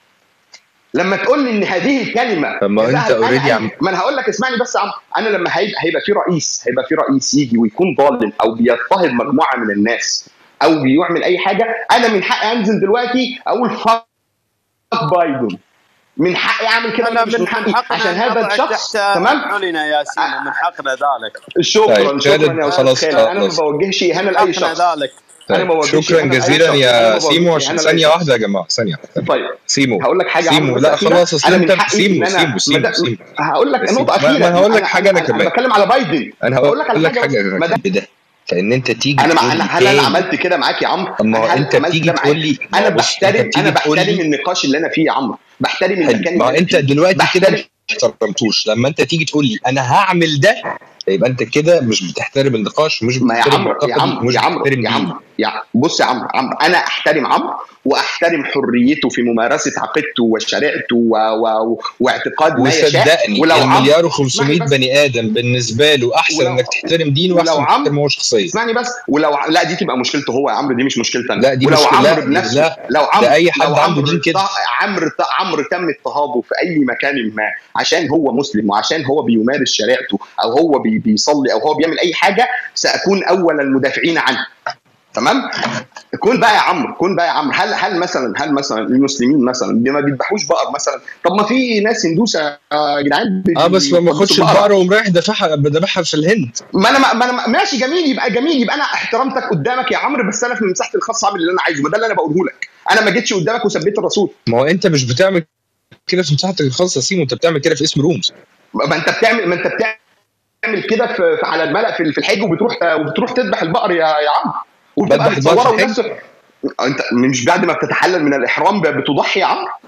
لما تقول لي ان هذه الكلمه طب ما جزاءها انت القتل، already أنا- عم- ما انا هقول لك اسمعني بس يا عم انا لما هيبقى هيبقى في رئيس هيبقى في رئيس يجي ويكون ظالم او بيضطهد مجموعه من الناس او بيعمل اي حاجه انا من حقي انزل دلوقتي اقول فاك بايدن من حقي اعمل كده انا مش من من حقي حقنا عشان هذا نضع الشخص تحت تمام علينا يا ياسين ومن حقنا ذلك شكرا طيب، شكرا خالد، يا استاذ خلاص، خالد انا ما خلاص. بوجهش اهانه لاي حقنا شخص ذلك أنا ما طيب بوجهش شكرا إهانة لأي جزيلا شخص. أنا يا ما سيمو بوجهش عشان إهانة ثانيه لأي واحده يا جماعه ثانيه واحدة. طيب سيمو هقول لك حاجه سيمو عمرو لا بس أخيرة. خلاص اصل انا من انت حقي سيمو ان سيمو انا سيمو مد- سيمو هقول لك سيمو. نقطه ما- اخيره ما هقول لك أنا- حاجة أنا انا كمان. بتكلم على بايدن انا هقول هقول لك على لك حاجه حاجه ما ده بده فان انت تيجي انا تقول مع لي انا هل انا تاني عملت كده معاك يا عمرو طب ما هو هل انت عملت بتيجي ده تقول معاك لي انا بص انت بحترم بتيجي انا تقول بحترم لي النقاش اللي انا فيه يا عمرو بحترم حلو المكان ما هو اللي انا انت فيه دلوقتي كده بحترم ما احترمتوش لما انت تيجي تقول لي انا هعمل ده يبقى انت كده مش بتحترم النقاش ومش ما يا بتحترم عمرو يا معتقدي عمرو ومش يا عمرو بتحترم يا ديني عمرو يا بص يا عمرو عمرو انا احترم عمرو واحترم حريته في ممارسه عقيدته وشريعته و... و... واعتقاد ما يشاء وصدقني ولو عمرو المليار اسمعني و500 بس بني ادم بالنسبه له احسن ولو انك تحترم دينه ولو واحسن انك عمرو تحترمه هو شخصيا اسمعني بس ولو ع- لا دي تبقى مشكلته هو يا عمرو دي مش مشكلتي انا لا دي ولو مشكله عمرو لا بنفسه لا لو ده عمرو اي حد لو عنده عمرو دين كده ط- عمرو ط- عمرو تم اضطهاده في اي مكان ما عشان هو مسلم وعشان هو بيمارس شريعته او هو بي بيصلي او هو بيعمل اي حاجه ساكون اول المدافعين عنه تمام كون بقى يا عمرو كون بقى يا عمرو هل هل مثلا هل مثلا المسلمين مثلا ما بيذبحوش بقر مثلا طب ما في ناس هندوسه يا جدعان بي- اه بس ما بيقدسوا باخدش البقره البقره وقوم رايح دافعها بذبحها في الهند ما انا ما انا ماشي جميل يبقى جميل يبقى انا احترمتك قدامك يا عمرو بس انا في مساحتي الخاصه اعمل اللي انا عايزه ما ده اللي انا بقوله لك انا ما جيتش قدامك وثبت الرسول ما هو انت مش بتعمل كده في مساحتك الخاصه يا سيمو انت بتعمل كده في اسم رومز ما انت بتعمل ما انت بتعمل كده في في- على الملأ في في الحج وبتروح وبتروح تذبح البقر يا يا عمرو وبتبقى بذبح البقر متصوره في الحج؟ ونفس انت مش بعد ما بتتحلل من الاحرام بتضحي يا عمرو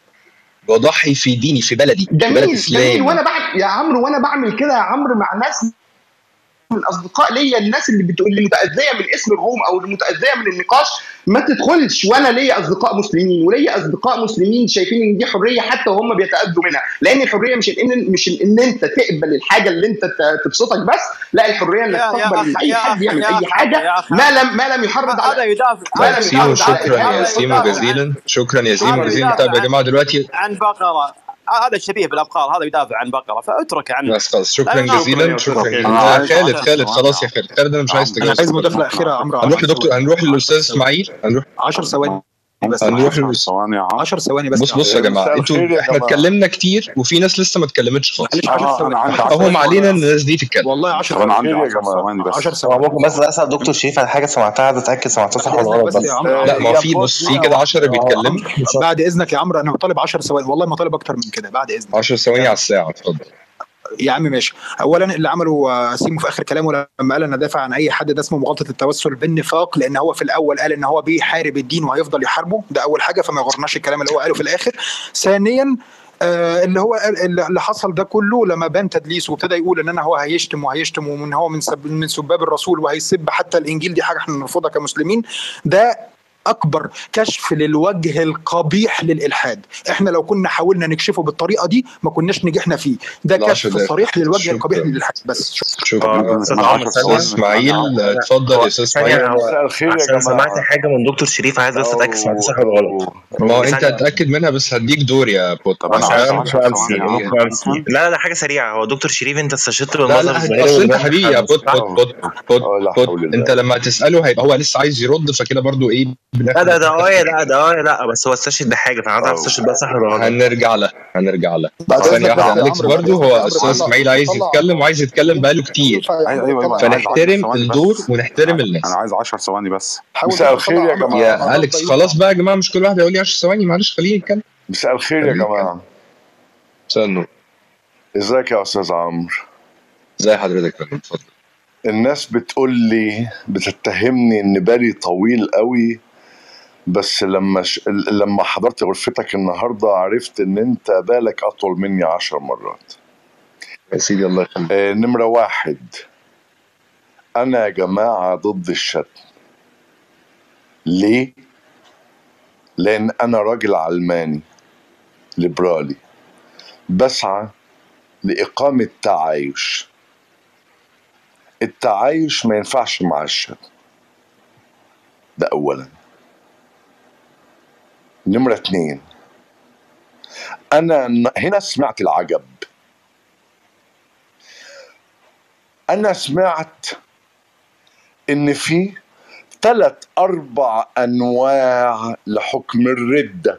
بضحي في ديني في بلدي في بلد جميل جميل اسلام وانا بعمل يا عمرو وانا بعمل كده يا عمرو مع ناس من اصدقاء ليا الناس اللي بتقول لي متاذيه من اسم الروم او المتاذيه من النقاش ما تدخلش وانا ليا اصدقاء مسلمين وليا اصدقاء مسلمين شايفين ان دي حريه حتى وهم بيتاذوا منها لان الحريه مش ان مش ان انت تقبل الحاجه اللي انت ت- تبسطك بس لا الحريه انك يا- يا تقبل ان أخي- اي يا حد أخي- يعمل يا اي أخي- حاجه يا أخي- ما لم ما لم يحرض هذا على يدافع ما طيب لم سيمو يحرض على شكرا يا هذا سيمو يدافع جزيلا شكرا يا سيمو هذا جزيلا يدافع طيب يا عن- جماعه دلوقتي عن بقره هذا شبيه بالابقار هذا يدافع عن بقره فاترك عنه بس خلاص شكرا لا، لا، جزيلا شكراً شكرا يا جزيلا أستاذ. آه، أنا خالد عايز- خالد خلاص يا خالد خالد انا مش عايز انا عايز تجاوز مداخله اخيره يا عمرو هنروح 10 لدكتور ثواني هنروح للاستاذ اسماعيل هنروح 10 ثواني بس هنروح 10 للأستاذ ثواني يا عمرو 10 ثواني بس بص يا بص يا عمرو. جماعه مساء الخير انتوا يا احنا جماعة. اتكلمنا كتير وفي ناس لسه ما اتكلمتش خالص معلش 10 اه ثواني انا عندي 10 حقهم ثواني علينا ان الناس دي تتكلم والله 10 طب انا ثواني عندي خير يا 10 جماعة. ثواني بس 10 هو ثواني ممكن بس اسال دكتور شريف على حاجه سمعتها عايز اتاكد سمعتها صح بعد ولا اذنك غلط بس بس يا عمرو لا ما هو في بص في كده 10 بيتكلموا بعد اذنك يا عمرو انا طالب 10 ثواني والله ما طالب اكتر من كده بعد اذنك 10 ثواني على الساعه اتفضل يا عم ماشي اولا اللي عمله آه، سيمو في اخر كلامه لما قال انا دافع عن اي حد ده اسمه مغالطه التوسل بالنفاق لان هو في الاول قال ان هو بيحارب الدين وهيفضل يحاربه ده اول حاجه فما يغرناش الكلام اللي هو قاله في الاخر ثانيا آه اللي هو قال- اللي اللي حصل ده كله لما بان تدليسه وابتدى يقول ان انا هو هيشتم وهيشتم ومن هو من سب من سباب الرسول وهيسب حتى الانجيل دي حاجه احنا نرفضها كمسلمين ده اكبر كشف للوجه القبيح للالحاد احنا لو كنا حاولنا نكشفه بالطريقه دي ما كناش نجحنا فيه ده لا، كشف شكراً. صريح للوجه شكراً. القبيح للالحاد بس شكرا شكرا أستاذ أنا عمرو، 10 استاذ ثواني اسماعيل أنا- اتفضل يا استاذ ثانية اسماعيل هو مساء الخير يا عشان سمعت جماعة حاجه من دكتور شريف عايز بس اتاكد سمعتها صح ولا غلط ما هو انت ثانية. اتاكد منها بس هديك دور يا بوت طب أنا عشان- عايز ممكن 10 امشي ثواني يا ممكن عمرو امشي لا لا حاجه سريعه هو دكتور شريف انت استشهدت لا بالمظهر لا الظاهري اصل انت والمظهر حبيبي يا بوت بوت بوت بوت اه لا بوت حول الله انت لما تساله هيبقى هو لسه عايز يرد فكده برضو ايه لا ده ده اه لا ده اه لا بس هو استشهد بحاجه فانا عايز اعرف أوه. استشهد بقى صح ولا غلط هنرجع له هنرجع له بعد ثانية إذنك واحدة بس يا أليكس عمرو، برضو بعد هو إذنك أستاذ عمرو، إسماعيل عايز طلع- يتكلم وعايز يتكلم بقاله كتير ايوه ايوه ايوه أنا عايز 10 فنحترم ثواني الدور بس. ونحترم الناس انا عايز 10 ثواني بس حاول مساء بقى الخير تطلع يا عمرو جماعة. على يا مرضى أليكس يوسف. خلاص بقى يا جماعة مش كل واحد يقول لي 10 ثواني معلش خليني يتكلم مساء الخير يا خليني جماعة مساء النور ازيك يا استاذ عمرو ازي حضرتك يا فندم؟ اتفضل الناس بتقول لي بتتهمني ان بالي طويل قوي بس لما ش... لما حضرت غرفتك النهارده عرفت ان انت بالك اطول مني عشر مرات يا سيدي الله يخليك آه نمرة واحد انا يا جماعة ضد الشتم ليه؟ لان انا راجل علماني ليبرالي بسعى لإقامة تعايش التعايش ما ينفعش مع الشتم ده أولا نمرة اتنين أنا ن- هنا سمعت العجب أنا سمعت إن في ثلاث أربع أنواع لحكم الردة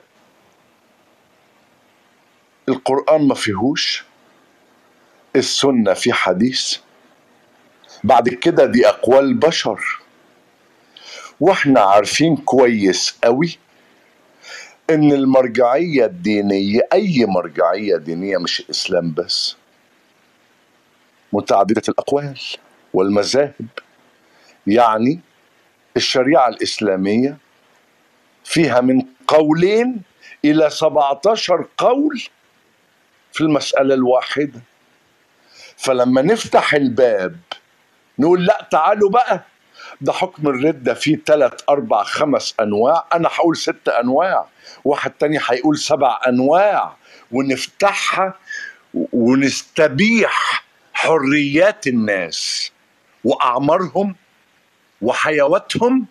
القرآن ما فيهوش السنة في حديث بعد كده دي أقوال بشر واحنا عارفين كويس قوي ان المرجعية الدينية اي مرجعية دينية مش الاسلام بس متعددة الاقوال والمذاهب يعني الشريعة الإسلامية فيها من قولين إلى 17 قول في المسألة الواحدة فلما نفتح الباب نقول لا تعالوا بقى ده حكم الردة فيه ثلاث أربع خمس أنواع أنا هقول ست أنواع واحد تاني هيقول سبع أنواع ونفتحها ونستبيح حريات الناس وأعمارهم وحيواتهم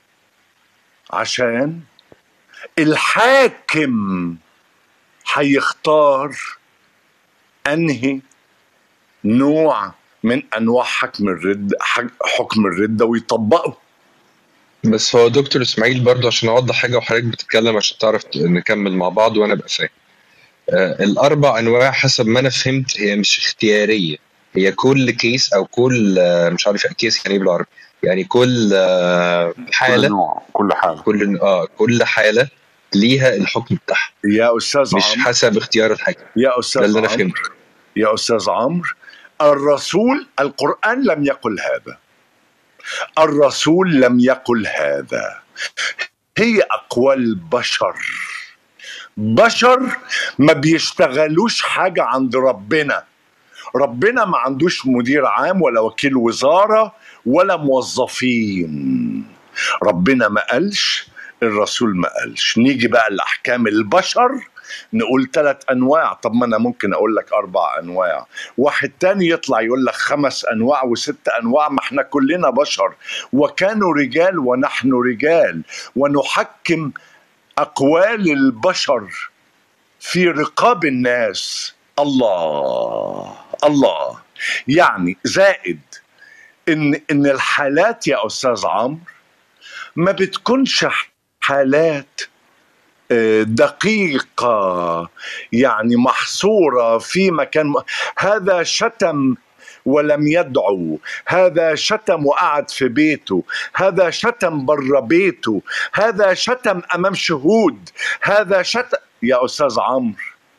عشان الحاكم هيختار انهي نوع من انواع حكم الرد حكم الرده ويطبقه بس هو دكتور اسماعيل برضو عشان اوضح حاجه وحضرتك بتتكلم عشان تعرف نكمل مع بعض وانا ابقى فاهم آه الاربع انواع حسب ما انا فهمت هي مش اختياريه هي كل كيس او كل آه مش عارف كيس يعني ايه بالعربي يعني كل آه حاله كل نوع كل حاله كل اه كل حاله ليها الحكم بتاعها يا استاذ مش عمرو حسب اختيار الحاكم يا استاذ ده اللي انا عمرو فهمته يا استاذ عمرو الرسول القران لم يقل هذا الرسول لم يقل هذا هي اقوال بشر بشر ما بيشتغلوش حاجه عند ربنا ربنا ما عندوش مدير عام ولا وكيل وزاره ولا موظفين ربنا ما قالش الرسول ما قالش نيجي بقى لاحكام البشر نقول ثلاث انواع طب ما انا ممكن اقول لك اربع انواع واحد تاني يطلع يقول لك خمس انواع وست انواع ما احنا كلنا بشر وكانوا رجال ونحن رجال ونحكم اقوال البشر في رقاب الناس الله الله يعني زائد ان ان الحالات يا استاذ عمرو ما بتكونش حالات آه، دقيقة يعني محصورة في مكان هذا شتم ولم يدعو هذا شتم وقعد في بيته هذا شتم بره بيته هذا شتم أمام شهود هذا شتم يا أستاذ عمرو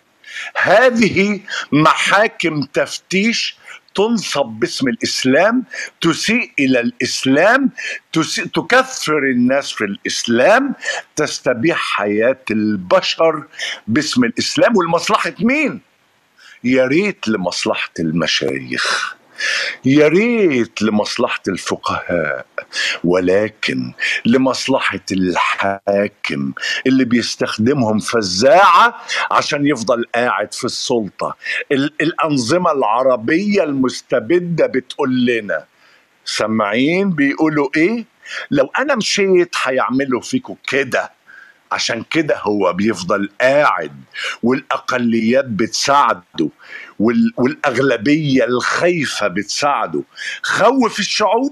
هذه محاكم تفتيش تنصب باسم الاسلام تسيء الى الاسلام تسيء تكفر الناس في الاسلام تستبيح حياه البشر باسم الاسلام ولمصلحه مين؟ يا ريت لمصلحه المشايخ يا ريت لمصلحه الفقهاء ولكن لمصلحه الحاكم اللي بيستخدمهم فزاعه عشان يفضل قاعد في السلطه ال- الانظمه العربيه المستبده بتقول لنا سامعين بيقولوا ايه لو انا مشيت هيعملوا فيكم كده عشان كده هو بيفضل قاعد والاقليات بتساعده وال- والاغلبيه الخايفه بتساعده خوف الشعوب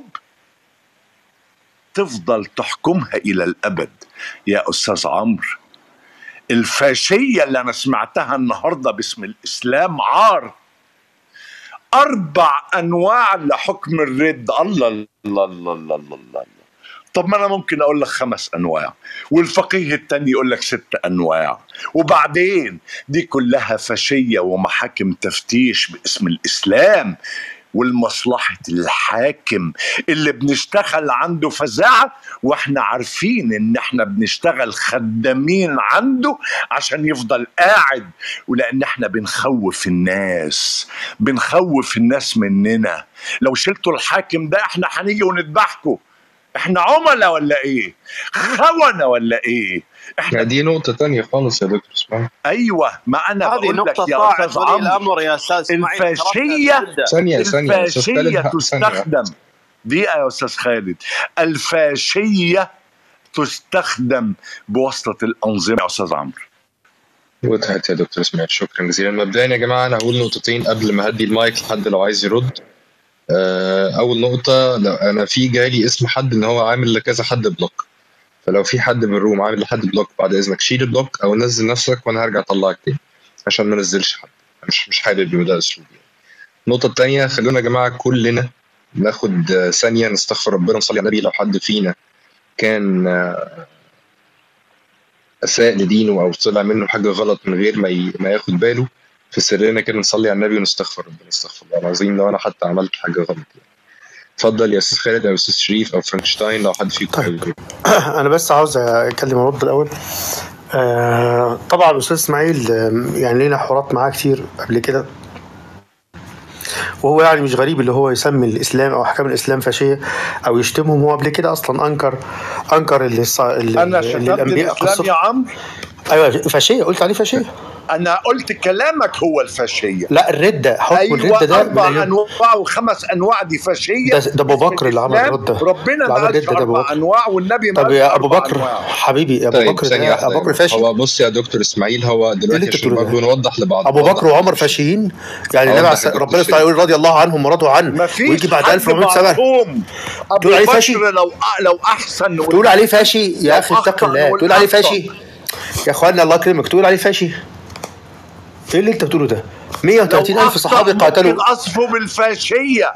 تفضل تحكمها الى الابد يا استاذ عمرو الفاشيه اللي انا سمعتها النهارده باسم الاسلام عار اربع انواع لحكم الرد الله الله الله الله الله, الله. طب ما انا ممكن اقول لك خمس انواع والفقيه التاني يقول لك ست انواع وبعدين دي كلها فاشيه ومحاكم تفتيش باسم الاسلام والمصلحة الحاكم اللي بنشتغل عنده فزاعة واحنا عارفين ان احنا بنشتغل خدامين عنده عشان يفضل قاعد ولان احنا بنخوف الناس بنخوف الناس مننا لو شلتوا الحاكم ده احنا هنيجي ونذبحكم احنا عملاء ولا ايه خونة ولا ايه احنا يعني دي نقطة تانية خالص يا دكتور اسماعيل ايوه ما انا هذه بقول نقطة لك يا طاعة استاذ ولي عمرو الأمر يا أستاذ إسماعيل الفاشية تركنا الردة. ثانية ثانية أستاذ خالد الفاشية ها- ثانية تستخدم دقيقة يا أستاذ خالد الفاشية تستخدم بواسطة الأنظمة يا أستاذ عمرو وضحت يا دكتور اسماعيل شكرا جزيلا مبدئيا يا جماعة أنا هقول نقطتين قبل ما هدي المايك لحد لو عايز يرد آه، أول نقطة لو أنا في جالي اسم حد إن هو عامل لكذا حد بلوك فلو في حد من الروم عامل لحد بلوك بعد إذنك شيل البلوك أو نزل نفسك وأنا هرجع أطلعك تاني عشان ما نزلش حد مش مش حابب يبقى ده أسلوبي النقطة التانية خلونا يا جماعة كلنا ناخد آه، ثانية نستغفر ربنا نصلي على النبي لو حد فينا كان آه، اساء لدينه او طلع منه حاجه غلط من غير ما ي... ما ياخد باله في سرنا كده نصلي على النبي ونستغفر ربنا استغفر الله العظيم لو انا حتى عملت حاجه غلط يعني. اتفضل يا استاذ خالد او استاذ شريف او فرانكشتاين لو حد فيكم طيب. طيب. انا بس عاوز اتكلم ارد الاول آه طبعا استاذ اسماعيل آم، يعني لينا حوارات معاه كتير قبل كده وهو يعني مش غريب اللي هو يسمي الاسلام او احكام الاسلام فاشيه او يشتمهم هو قبل كده اصلا انكر انكر اللي, الص- اللي, انا اللي شتمت الانبياء الاسلام قصوا يا عمرو ايوه فاشيه قلت عليه فاشيه انا قلت كلامك هو الفاشيه لا الرده حكم ايوه الرده ده من اربع أيام- انواع وخمس انواع دي فاشيه ده ده ابو بكر اللي عمل الإسلام الرده ربنا اللي ما عمل قالش الرده ده ابو اربع بكر انواع والنبي ما طب قالش يا ابو أربع بكر أنواع. حبيبي يا ابو طيب بكر ثانية ده واحدة ابو بكر فاشي هو بص يا دكتور اسماعيل هو اللي دلوقتي انت عشان بتقوله برضه ده؟ نوضح لبعض ابو بكر وعمر فاشيين يعني النبي أوضح عليه يا ربنا دكتور يستر يقول رضي الله عنهم ورضوا عنه ما فيش ويجي بعد حد 1400 سنه معصوم ابو تقول عليه بكر فاشي؟ لو لو احسن تقول عليه فاشي يا لو اخي اتق أخطأ الله نقول تقول عليه أخطأ. فاشي يا اخوانا الله يكرمك تقول عليه فاشي ايه اللي انت بتقوله ده 130 الف صحابي قاتلوا ممكن اصفه بالفاشيه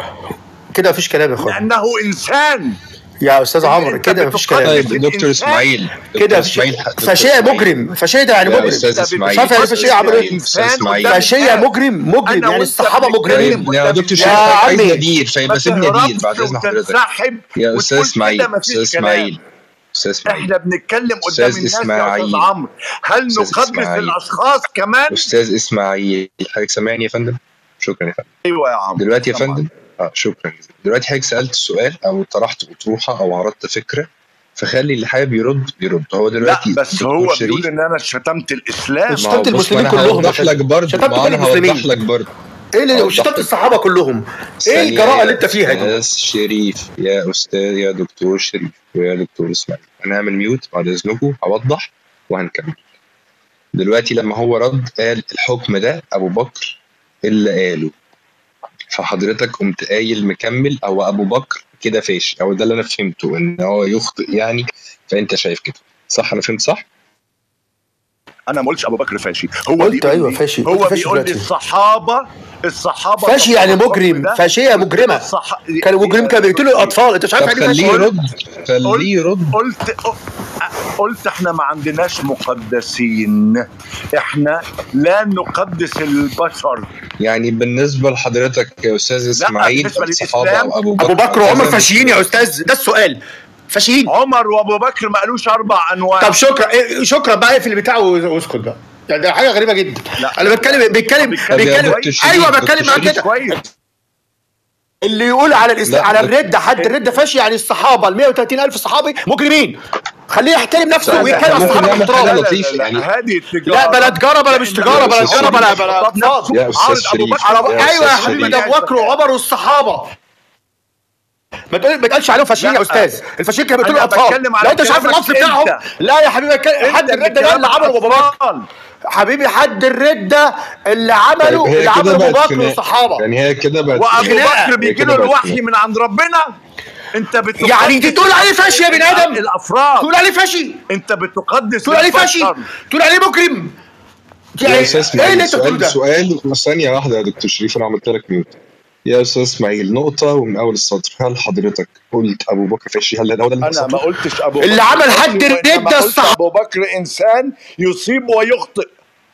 كده مفيش كلام يا اخوانا لانه انسان يا استاذ عمرو أنت كده مفيش بتقدس كلام طيب دكتور الإنسان اسماعيل دكتور كده مفيش اسماعيل دكتور فاشيه إسماعيل. مجرم فاشيه ده يعني يا مجرم استاذ اسماعيل شايف يعني فاشيه عملوا ايه استاذ اسماعيل فاشيه مجرم مجرم أنا يعني وأنت الصحابه بنتكلم مجرمين يا دكتور يا شريف عايز عمي. ندير فيبقى سيبني ادير بعد اذن حضرتك وتنسحب يا استاذ وتقول اسماعيل كده مفيش استاذ كلام. اسماعيل استاذ اسماعيل احنا بنتكلم أستاذ قدام الناس يا إسماعيل. استاذ عمرو هل أستاذ نقدس إسماعيل. الاشخاص كمان استاذ اسماعيل حضرتك سامعني يا فندم شكرا يا فندم ايوه يا عمرو دلوقتي يا طبعاً. فندم اه شكرا جزيلا دلوقتي حضرتك سالت السؤال او طرحت اطروحه او عرضت فكره فخلي اللي حابب يرد يرد هو لا دلوقتي بس دكتور هو شريف بيقول ان انا شتمت الاسلام مش- ما هو شتمت بص، ما المسلمين انا كلهم يا هوضح لك فندم. برضه شتمت ما كل انا هوضح المسلمين. لك برضه ايه اللي أوضح شتمت لك. الصحابه كلهم ايه ثانية الجراءه يا اللي انت فيها دي استاذ شريف يا استاذ يا دكتور شريف ويا دكتور اسماعيل انا هعمل ميوت بعد اذنكم هوضح وهنكمل دلوقتي لما هو رد قال الحكم ده ابو بكر اللي قاله فحضرتك قمت قايل مكمل او ابو بكر كده فاشي او ده اللي انا فهمته ان هو يخطئ يعني فانت شايف كده صح انا فهمت صح؟ انا ما قلتش ابو بكر فاشي هو قلت بيقول أيوة لي- فاشي. هو قلت فاشي بيقول لي دلوقتي. الصحابه الصحابه فاشي يعني طبقوا مجرم الحكم ده. فاشيه مجرمه الصح... كانوا مجرم كانوا بيقتلوا الاطفال انت مش عارف طب يعني ايه خليه فاشي يرد خليه يرد قلت قلت احنا ما عندناش مقدسين احنا لا نقدس البشر يعني بالنسبه لحضرتك يا استاذ اسماعيل بالنسبة الصحابه للإسلام، او ابو بكر ابو بكر وعمر كذا فاشيين يا استاذ ده السؤال فاشيين عمر وابو بكر ما قالوش اربع انواع طب شكرا إيه، شكرا بقى اقفل بتاعه واسكت بقى يعني ده حاجه غريبه جدا لا. انا بتكلم بيتكلم طب يا بيتكلم دكتور شريف، ايوه دكتور بتكلم معاك شريف كده كويس اللي يقول على الإسلام لا، على دكتور- الرده حد الرده فاشي يعني الصحابه ال 130 الف صحابي مجرمين خليه يحترم نفسه لا، ويتكلم لا، عن ممكن الصحابه نعمل باحترام حاجة لا، لا، لطيفة لا، يعني. هذه التجاره لا بلا تجاره بلا مش تجاره بلا أستاذ تجاره بلا شريف. بلا اطفال يا أستاذ عارض ابو شريف. بكر على يا ايوه يا أستاذ حبيبي شريف. ده ابو بكر وعمر والصحابه ما تقول ما تقالش عليهم فاشيين يا لا. استاذ الفاشيين كانوا أنا بيقتلوا الاطفال بتكلم على لا انت مش عارف كلامك اللفظ بتاعهم أنت. لا يا حبيبي بتكلم- حد الرده ده اللي عمله ابو بكر حبيبي حد الرده اللي عمله طيب هي اللي كده عمله ابو بقت بكر خناقة. والصحابه يعني هي كده بقت وابو خناقة. بكر بيجي كده له بقت الوحي خناقة. من عند ربنا انت بتقدس يعني دي تقول عليه فاشي يا بني ادم الافراد تقول عليه فاشي انت بتقدس تقول عليه فاشي البشر. تقول عليه مجرم يا استاذ ايه اللي اسماعيل انت بتقوله سؤال ده سؤال ثانيه واحده يا دكتور شريف انا عملت لك ميوت يا استاذ اسماعيل نقطه ومن اول السطر هل حضرتك قلت ابو بكر فاشي هل هو ده اللي انا ما السطر؟ قلتش ابو اللي بكر عمل فاشي، حد وإنما الردة قلت الصح- ابو بكر انسان يصيب ويخطئ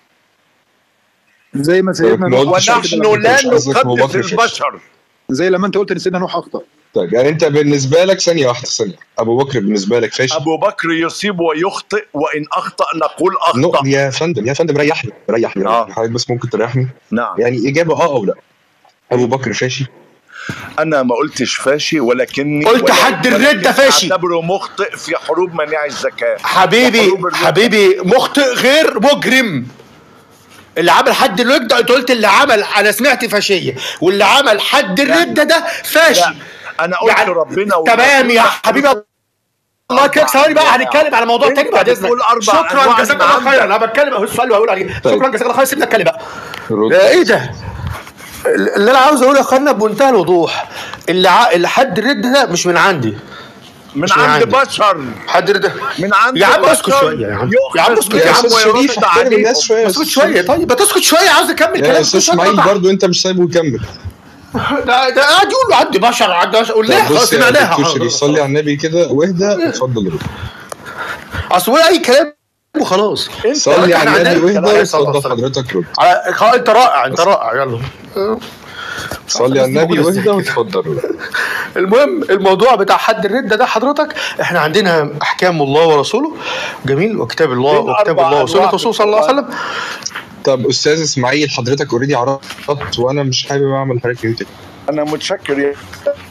زي ما سيدنا ما نوح قلتش ونحن كده، لا مش قصدك أبو نقدس بكر فاشي. البشر زي لما انت قلت ان سيدنا نوح اخطا طيب يعني انت بالنسبه لك ثانيه واحده ثانيه ابو بكر بالنسبه لك فاشي ابو بكر يصيب ويخطئ وان اخطا نقول نق... اخطا يا فندم يا فندم ريحني ريحني آه. حضرتك بس ممكن تريحني نعم يعني اجابه اه او لا ابو بكر فاشي انا ما قلتش فاشي ولكني قلت ولكن- حد الردة ولكن فاشي. اعتبره مخطئ في حروب منع الزكاه حبيبي وحروب الردة. حبيبي مخطئ غير مجرم اللي عمل حد الردة انت قلت اللي عمل انا سمعت فاشية واللي عمل حد الردة ده فاشي لا انا قلت يعني ربنا تمام يا حبيبي الله يكرمك ثواني بقى هنتكلم على موضوع أنت تاني بعد اذنك بتقول أربع شكرا أنواع جزاك من الله عندك. خيرا انا بتكلم اهو السؤال اللي هقول عليه طيب. شكرا جزاك الله خير سيبنا اتكلم بقى رد. آه، ايه ده اللي انا عاوز اقوله يا اخوانا بمنتهى الوضوح اللي ع... اللي حد الرد ده مش من عندي من مش من عند عندي. بشر حد الرد من عند يا عم اسكت بشر شويه يا عم يا عم يؤخذ اسكت يا يا عم استاذ شريف ويرد احترم عليهم. الناس شويه يا اسكت أستاذ شويه شريف. طيب ما تسكت شويه عاوز اكمل يا كلام استاذ مش اسماعيل هقطع. برضو انت مش سايبه يكمل ده ده قاعد يقول له عندي بشر عندي بشر قول طب ليه خلاص بص يا سمعناها دكتور شريف صلي على النبي كده واهدى واتفضل رد اصل هو اي كلام وخلاص صلي إحنا على النبي عندنا- واهدى صلى الله عليه واتفضل وسلم. حضرتك رد على خلاص انت رائع انت رائع يلا صلي على النبي بقول واهدى إزاي كده؟ واتفضل رد المهم الموضوع بتاع حد الردة ده حضرتك احنا عندنا احكام الله ورسوله جميل وكتاب الله فين وكتاب أربع الله وسنة أنواع رسوله صلى الله عليه وسلم طب استاذ اسماعيل حضرتك اوريدي عرضت وانا مش حابب اعمل حضرتك ميوت انا متشكر يا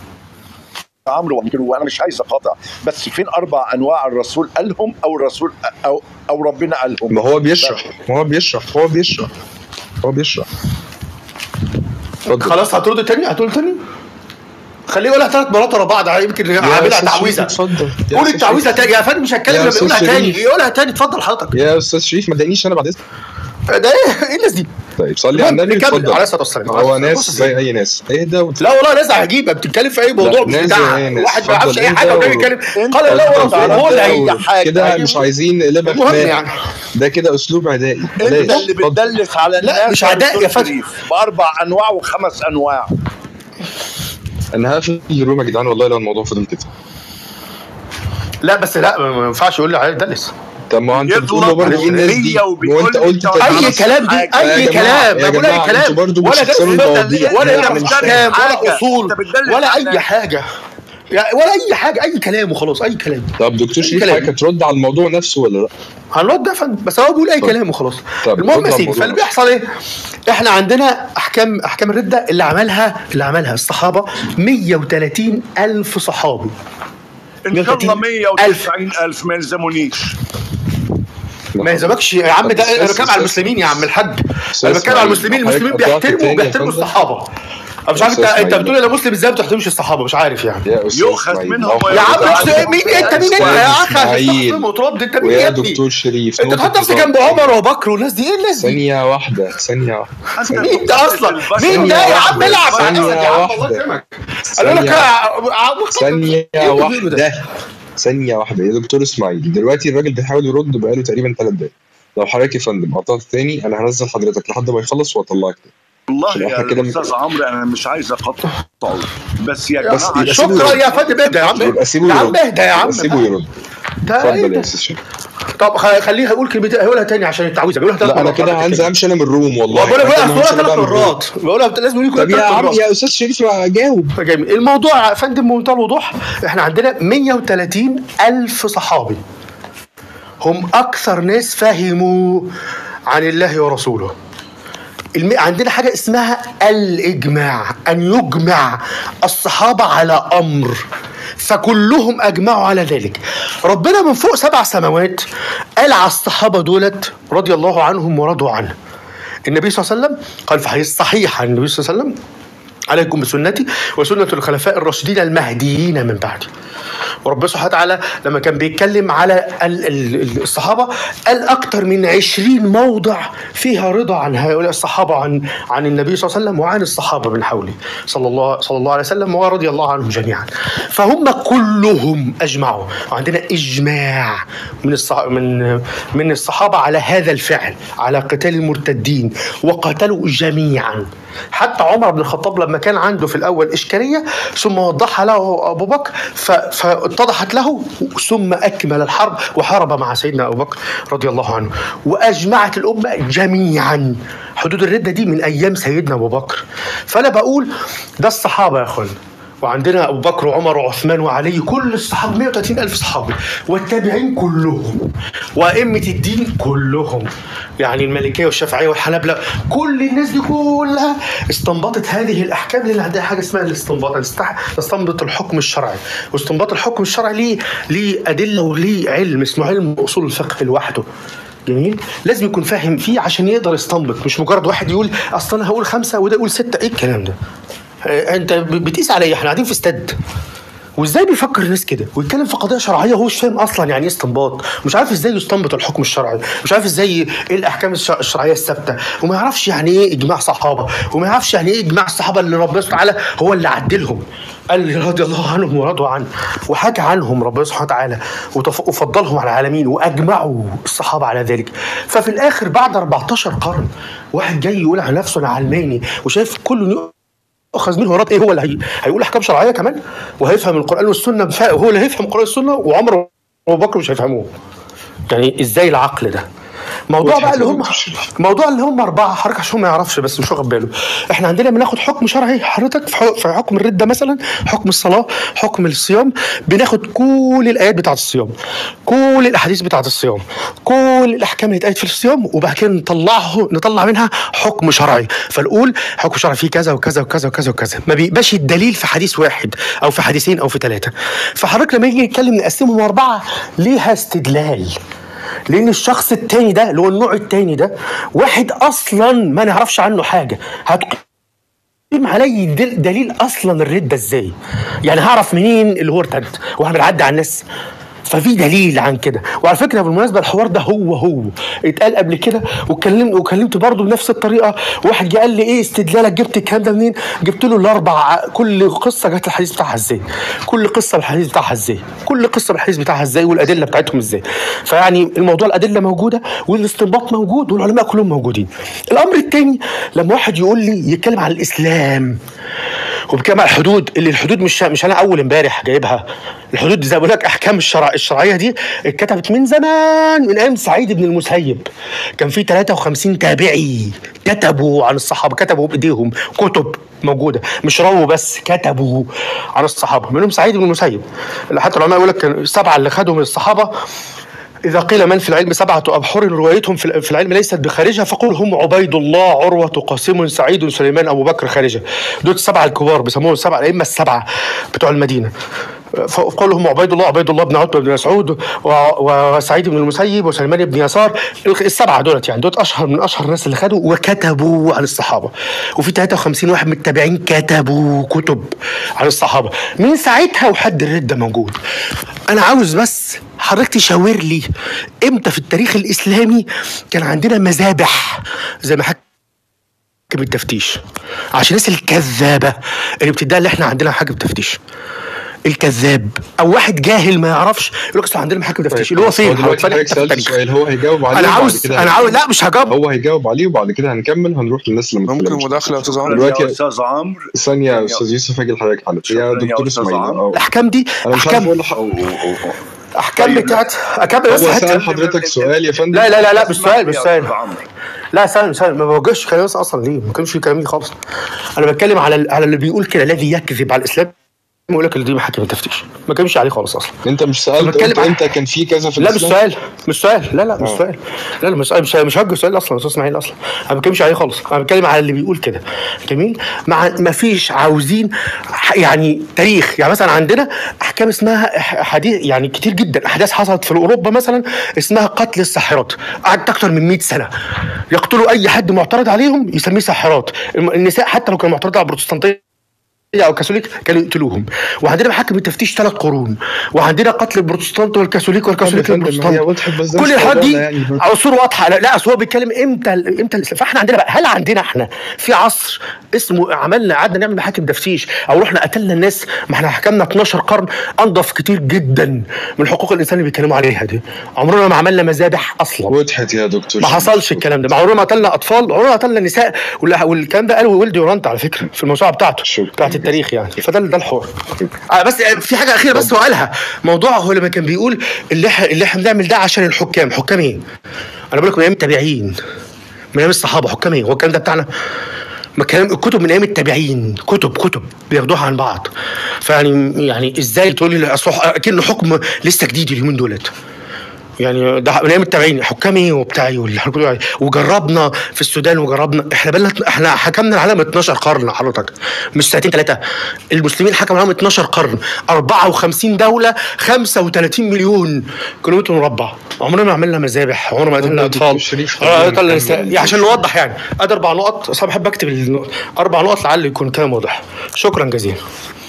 عمرو ويمكن وانا مش عايز اقاطع بس فين اربع انواع الرسول قالهم او الرسول او او ربنا قالهم ما هو بيشرح ما هو بيشرح هو بيشرح هو بيشرح اتفضل خلاص هترد تاني هتقول تاني خليه يقولها ثلاث مرات ورا بعض يمكن يا هعملها أستاذ تعويذه شريف، اتفضل يا قول أستاذ التعويذه شريف. تاني يا فندم مش هتكلم يا لما أستاذ يقولها تاني شريف. يقولها تاني اتفضل حضرتك يا استاذ شريف ما تضايقنيش انا بعد اذنك ده ايه ايه الناس دي؟ طيب صلي على النبي نكمل اتفضل عليه الصلاه والسلام هو ناس بص يا زي اي ناس اهدى وت- لا والله ناس عجيبه بتتكلم في اي موضوع مش ناس بتاعها زي ناس. واحد ما يعرفش اتفضل اي حاجه انت وجاي و- يتكلم قال الله اتفضل ورسوله هو اللي انت هي و- حاجة. كده مش عايزين نقلبها المهم خناق يعني. ده كده اسلوب عدائي انت بلاش اللي اتفضل. بتدلس على لا، الناس مش عداء يا دكتور فتحي. شريف. باربع انواع وخمس انواع انا هقفل الروم يا جدعان والله لو الموضوع فضل كده لا بس لا ما ما ينفعش يقول لي عليه دلس طب ما هو انت يغلط بتقول له برضه ايه الناس دي هي وبيقول وانت لي قلت انت تدليس. اي كلام دي حاجة. يا اي جماعة- كلام يا بقول اي جماعة كلام انتوا برضه ولا بتخسروا درس المواضيع. ولا احنا درس مش احكام ولا حاجة. اصول انت بتدلس ولا على اي حاجه يعني ولا اي حاجه اي كلام وخلاص اي كلام طب دكتور شريف كلام. حضرتك هترد على الموضوع نفسه ولا لا؟ هنرد يا فندم بس هو بيقول اي طب. كلام وخلاص طب المهم رد يا على سيدي الموضوع فاللي نفسه. بيحصل ايه احنا عندنا احكام احكام الرده اللي عملها اللي عملها الصحابه 130 الف صحابي ان شاء الله 130 190 الف ما يلزمونيش ما يلزمكش يا عم طب ده انا أستاذ- بتكلم على أستاذ- المسلمين يا عم الحاج أستاذ انا بتكلم على إسماعيل، المسلمين حضرتك المسلمين قطعت بيحترموا تاني يا بيحترموا فندم. الصحابه انا مش عارف أستاذ انت انت إسماعيل. بتقول انا مسلم ازاي ما بتحترمش الصحابه مش عارف يعني يا استاذ يؤخذ إسماعيل، منهم لو يا عم حضرتك- أستاذ- مين انت مين انت يا اخي إسماعيل. استغفر وترد انت مين يا ويا ابني دكتور شريف انت تحط نفسك جنب عمر وبكر والناس دي ايه الناس دي ثانية واحدة ثانية واحدة مين ده اصلا مين ثانية ده يا عم واحدة. العب مع ثانية نفسك يا عم الله واحدة. يكرمك قالوا لك ثانية يا- ثانية إيه اللي بيقوله ده؟ واحدة ثانية واحدة يا دكتور اسماعيل دلوقتي الراجل بيحاول يرد بقاله تقريبا ثلاث دقايق لو حضرتك يا فندم قطعت تاني انا هنزل حضرتك لحد ما يخلص واطلعك تاني والله عشان يا احنا كده استاذ عمرو انا مش عايز اقطعه بس يا بس جماعه يبقى سيبه شكرا يرد. يا فندم اهدى يا عم يبقى سيبه يا عم يرد اهدى يا عم يبقى سيبه يرد ده اتفضل إيه يا ده؟ استاذ شريف طب خ- خليه هيقول كلمتين هيقولها تاني عشان التعويذه بيقولها ثلاث لا انا مرات كده هنزل امشي انا من الروم والله بقول لك أنا بقولها همشي أنا ثلاث بقى من الروم. مرات بقولها لازم يقول طب يا ثلاث عم مرات يا استاذ شريف ما جاوب جميل الموضوع يا فندم بمنتهى الوضوح احنا عندنا 130 الف صحابي هم اكثر ناس فهموا عن الله ورسوله الم... عندنا حاجة اسمها الإجماع أن يجمع الصحابة على أمر فكلهم أجمعوا على ذلك ربنا من فوق سبع سماوات قال على الصحابة دولت رضي الله عنهم ورضوا عنه النبي صلى الله عليه وسلم قال في حديث صحيح عن النبي صلى الله عليه وسلم عليكم بسنتي وسنة الخلفاء الراشدين المهديين من بعدي وربنا سبحانه وتعالى لما كان بيتكلم على ال- ال- الصحابة قال أكتر من عشرين موضع فيها رضا عن هؤلاء الصحابة عن عن النبي صلى الله عليه وسلم وعن الصحابة من حوله صلى الله صلى الله عليه وسلم ورضي الله عنهم جميعا فهم كلهم أجمعوا وعندنا إجماع من الصح... من من الصحابة على هذا الفعل على قتال المرتدين وقتلوا جميعا حتى عمر بن الخطاب لما كان عنده في الاول اشكاليه ثم وضحها له ابو بكر ف- فاتضحت له ثم اكمل الحرب وحارب مع سيدنا ابو بكر رضي الله عنه واجمعت الامه جميعا حدود الرده دي من ايام سيدنا ابو بكر فانا بقول ده الصحابه يا اخوان وعندنا ابو بكر وعمر وعثمان وعلي كل الصحابه 130 الف صحابي والتابعين كلهم وائمه الدين كلهم يعني المالكيه والشافعيه والحنابله كل الناس دي كلها استنبطت هذه الاحكام لان عندها حاجه اسمها الاستنباط الاستح- تستنبط الحكم الشرعي واستنباط الحكم الشرعي ليه ليه ادله وليه علم اسمه علم اصول الفقه لوحده جميل لازم يكون فاهم فيه عشان يقدر يستنبط مش مجرد واحد يقول اصل انا هقول خمسه وده يقول سته ايه الكلام ده آه، انت ب- بتقيس عليا احنا قاعدين في استاد وازاي بيفكر الناس كده ويتكلم في قضيه شرعيه وهو مش فاهم اصلا يعني ايه استنباط مش عارف ازاي يستنبط الحكم الشرعي مش عارف ازاي ايه الاحكام الش- الشرعيه الثابته وما يعرفش يعني ايه اجماع صحابه وما يعرفش يعني ايه اجماع الصحابه اللي ربنا سبحانه وتعالى هو اللي عدلهم قال رضي الله عنهم ورضوا عنه وحكى عنهم ربنا سبحانه وتعالى وتف- وفضلهم على العالمين واجمعوا الصحابه على ذلك ففي الاخر بعد 14 قرن واحد جاي يقول عن نفسه انا علماني وشايف كل اخذ منه وراد ايه هو اللي هي... هيقول احكام شرعيه كمان وهيفهم القران والسنه بفا... هو اللي هيفهم القران والسنه وعمر وابو بكر مش هيفهموه يعني ازاي العقل ده موضوع بقى اللي يا هم دكتور شريف. موضوع اللي هم اربعه حضرتك عشان ما يعرفش بس مش واخد باله احنا عندنا بناخد حكم شرعي حضرتك في حك- في حكم الرده مثلا حكم الصلاه حكم الصيام بناخد كل الايات بتاعه الصيام كل الاحاديث بتاعه الصيام كل الاحكام اللي اتقالت في الصيام وبعد كده نطلعه نطلع منها حكم شرعي فنقول حكم شرعي فيه كذا وكذا وكذا وكذا وكذا ما بيبقاش الدليل في حديث واحد او في حديثين او في ثلاثه فحضرتك لما يجي يتكلم نقسمهم اربعه ليها استدلال لان الشخص التاني ده اللي هو النوع التاني ده واحد اصلا ما نعرفش عنه حاجه هتقيم علي دل- دليل اصلا الرده ازاي يعني هعرف منين اللي هو ارتد واحنا بنعدي على الناس ففي دليل عن كده وعلى فكره بالمناسبه الحوار ده هو هو اتقال قبل كده وكلمت وكلمت برضه بنفس الطريقه واحد جه قال لي ايه استدلالك جبت الكلام ده منين جبت له الاربع كل قصه جت الحديث بتاعها ازاي كل قصه بالحديث بتاعها ازاي كل قصه بالحديث بتاعها ازاي والادله بتاعتهم ازاي فيعني الموضوع الادله موجوده والاستنباط موجود والعلماء كلهم موجودين الامر الثاني لما واحد يقول لي يتكلم عن الاسلام وبكلام على الحدود اللي الحدود مش مش انا اول امبارح جايبها الحدود زي ما بقول لك احكام الشرع الشرعيه دي اتكتبت من زمان من ايام سعيد بن المسيب كان في 53 تابعي كتبوا عن الصحابه كتبوا بايديهم كتب موجوده مش رووا بس كتبوا عن الصحابه منهم سعيد بن المسيب اللي حتى العلماء يقول لك كان السبعه اللي خدوا من الصحابه إذا قيل من في العلم سبعة أبحر روايتهم في في العلم ليست بخارجها فقل هم عبيد الله عروة قاسم سعيد سليمان أبو بكر خارجة دول السبعة الكبار بيسموهم السبعة الأئمة السبعة بتوع المدينة فقالوا هم عبيد الله عبيد الله بن عتبة بن مسعود و- وسعيد بن المسيب وسليمان بن يسار السبعة دولت يعني دولت أشهر من أشهر الناس اللي خدوا وكتبوا عن الصحابة وفي 53 واحد من التابعين كتبوا كتب عن الصحابة من ساعتها وحد الردة موجود أنا عاوز بس حضرتك تشاور لي امتى في التاريخ الاسلامي كان عندنا مذابح زي ما حكم التفتيش عشان الناس الكذابه اللي بتدعي اللي احنا عندنا حاجه تفتيش الكذاب او واحد جاهل ما يعرفش يقول لك أصل عندنا محاكم تفتيش اللي هو بس هو فين؟ دلوقتي هو حضرتك سألت سؤال هو هيجاوب عليه انا وبعد عاوز كده انا عاوز هنكمل. لا مش هجاوب هو هيجاوب عليه وبعد كده هنكمل هنروح للناس اللي ممكن متكلمش مداخله يا استاذ عمرو دلوقتي يا استاذ عمرو ثانية يا يا- أستاذ يوسف هاجي لحضرتك حالا يا شكراً يا دكتور أستاذ إسماعيل عمرو. أه. الاحكام دي أنا مش عارف احكام أقول لح- احكام طيب، بتاعت اكمل بس هو حته سأل حضرتك سؤال يا فندم لا لا لا لا بالسؤال يا بالسؤال أستاذ عمرو لا سالم سالم ما بوجهش كلامي بس اصلا ليه ما كانش في كلامي خالص انا بتكلم على على اللي بيقول كده الذي يكذب على الاسلام يقول لك اللي دي محاكم التفتيش ما كانش عليه خالص اصلا أنت مش سألت بتكلم قلت عن- أنت كان في كذا في لا مش الإسلام؟ سؤال مش سؤال لا لا مش آه. سؤال لا لا مش مش مش هوجه سؤال اصلا يا استاذ اسماعيل اصلا انا ما بتكلمش عليه خالص انا بتكلم على اللي بيقول كده جميل مع ما فيش عاوزين ح- يعني تاريخ يعني مثلا عندنا احكام اسمها ح- حديث يعني كتير جدا احداث حصلت في اوروبا مثلا اسمها قتل الساحرات قعدت اكتر من 100 سنه يقتلوا اي حد معترض عليهم يسميه ساحرات الم- النساء حتى لو كانوا معترضين على البروتستانتيه او كاثوليك كانوا يقتلوهم وعندنا محاكم التفتيش ثلاث قرون وعندنا قتل البروتستانت والكاثوليك طب يا والكاثوليك فندم ما هي والبروتستانت وضحت بس ده كل مش الحاجات دي موضوعنا يعني عصور واضحه لا, لا اصل هو بيتكلم امتى امتى الاسلام فاحنا عندنا بقى هل عندنا احنا في عصر اسمه عملنا قعدنا نعمل محاكم تفتيش او رحنا قتلنا الناس ما احنا حكمنا 12 قرن انضف كتير جدا من حقوق الانسان اللي بيتكلموا عليها دي عمرنا ما عملنا مذابح اصلا وضحت يا دكتور ما حصلش الكلام ده ما عمرنا ما قتلنا اطفال عمرنا ما قتلنا نساء وال- والكلام ده قاله ويلدي ورانت على فكره في الموسوعه بتاعته شكراً. بتاعت التاريخ يعني فده ده الحوار آه بس آه، في حاجه اخيره بس هو قالها موضوع هو لما كان بيقول اللي احنا اللي احنا بنعمل ده عشان الحكام حكام ايه؟ انا بقول لك من ايام التابعين من ايام الصحابه حكام ايه؟ هو الكلام ده بتاعنا؟ ما كلام الكتب من ايام التابعين كتب كتب بياخدوها عن بعض فيعني يعني ازاي تقول لي أصل اكنه حكم لسه جديد اليومين دولت يعني ده من ايام التابعين حكامي وبتاعي واللي احنا كنا- وجربنا في السودان وجربنا احنا بلنا احنا حكمنا العالم 12 قرن حضرتك مش سنتين ثلاثه المسلمين حكموا العالم 12 قرن 54 دوله 35 مليون كيلومتر مربع عمرنا ما عملنا مذابح عمرنا ما قتلنا طب دكتور اطفال شريف، آه، خلينا قتلنا نكمل. نساء يعني عشان نوضح يعني ادي اربع نقط اصل أنا بحب اكتب النقط. اربع نقط لعل يكون كلام واضح شكرا جزيلا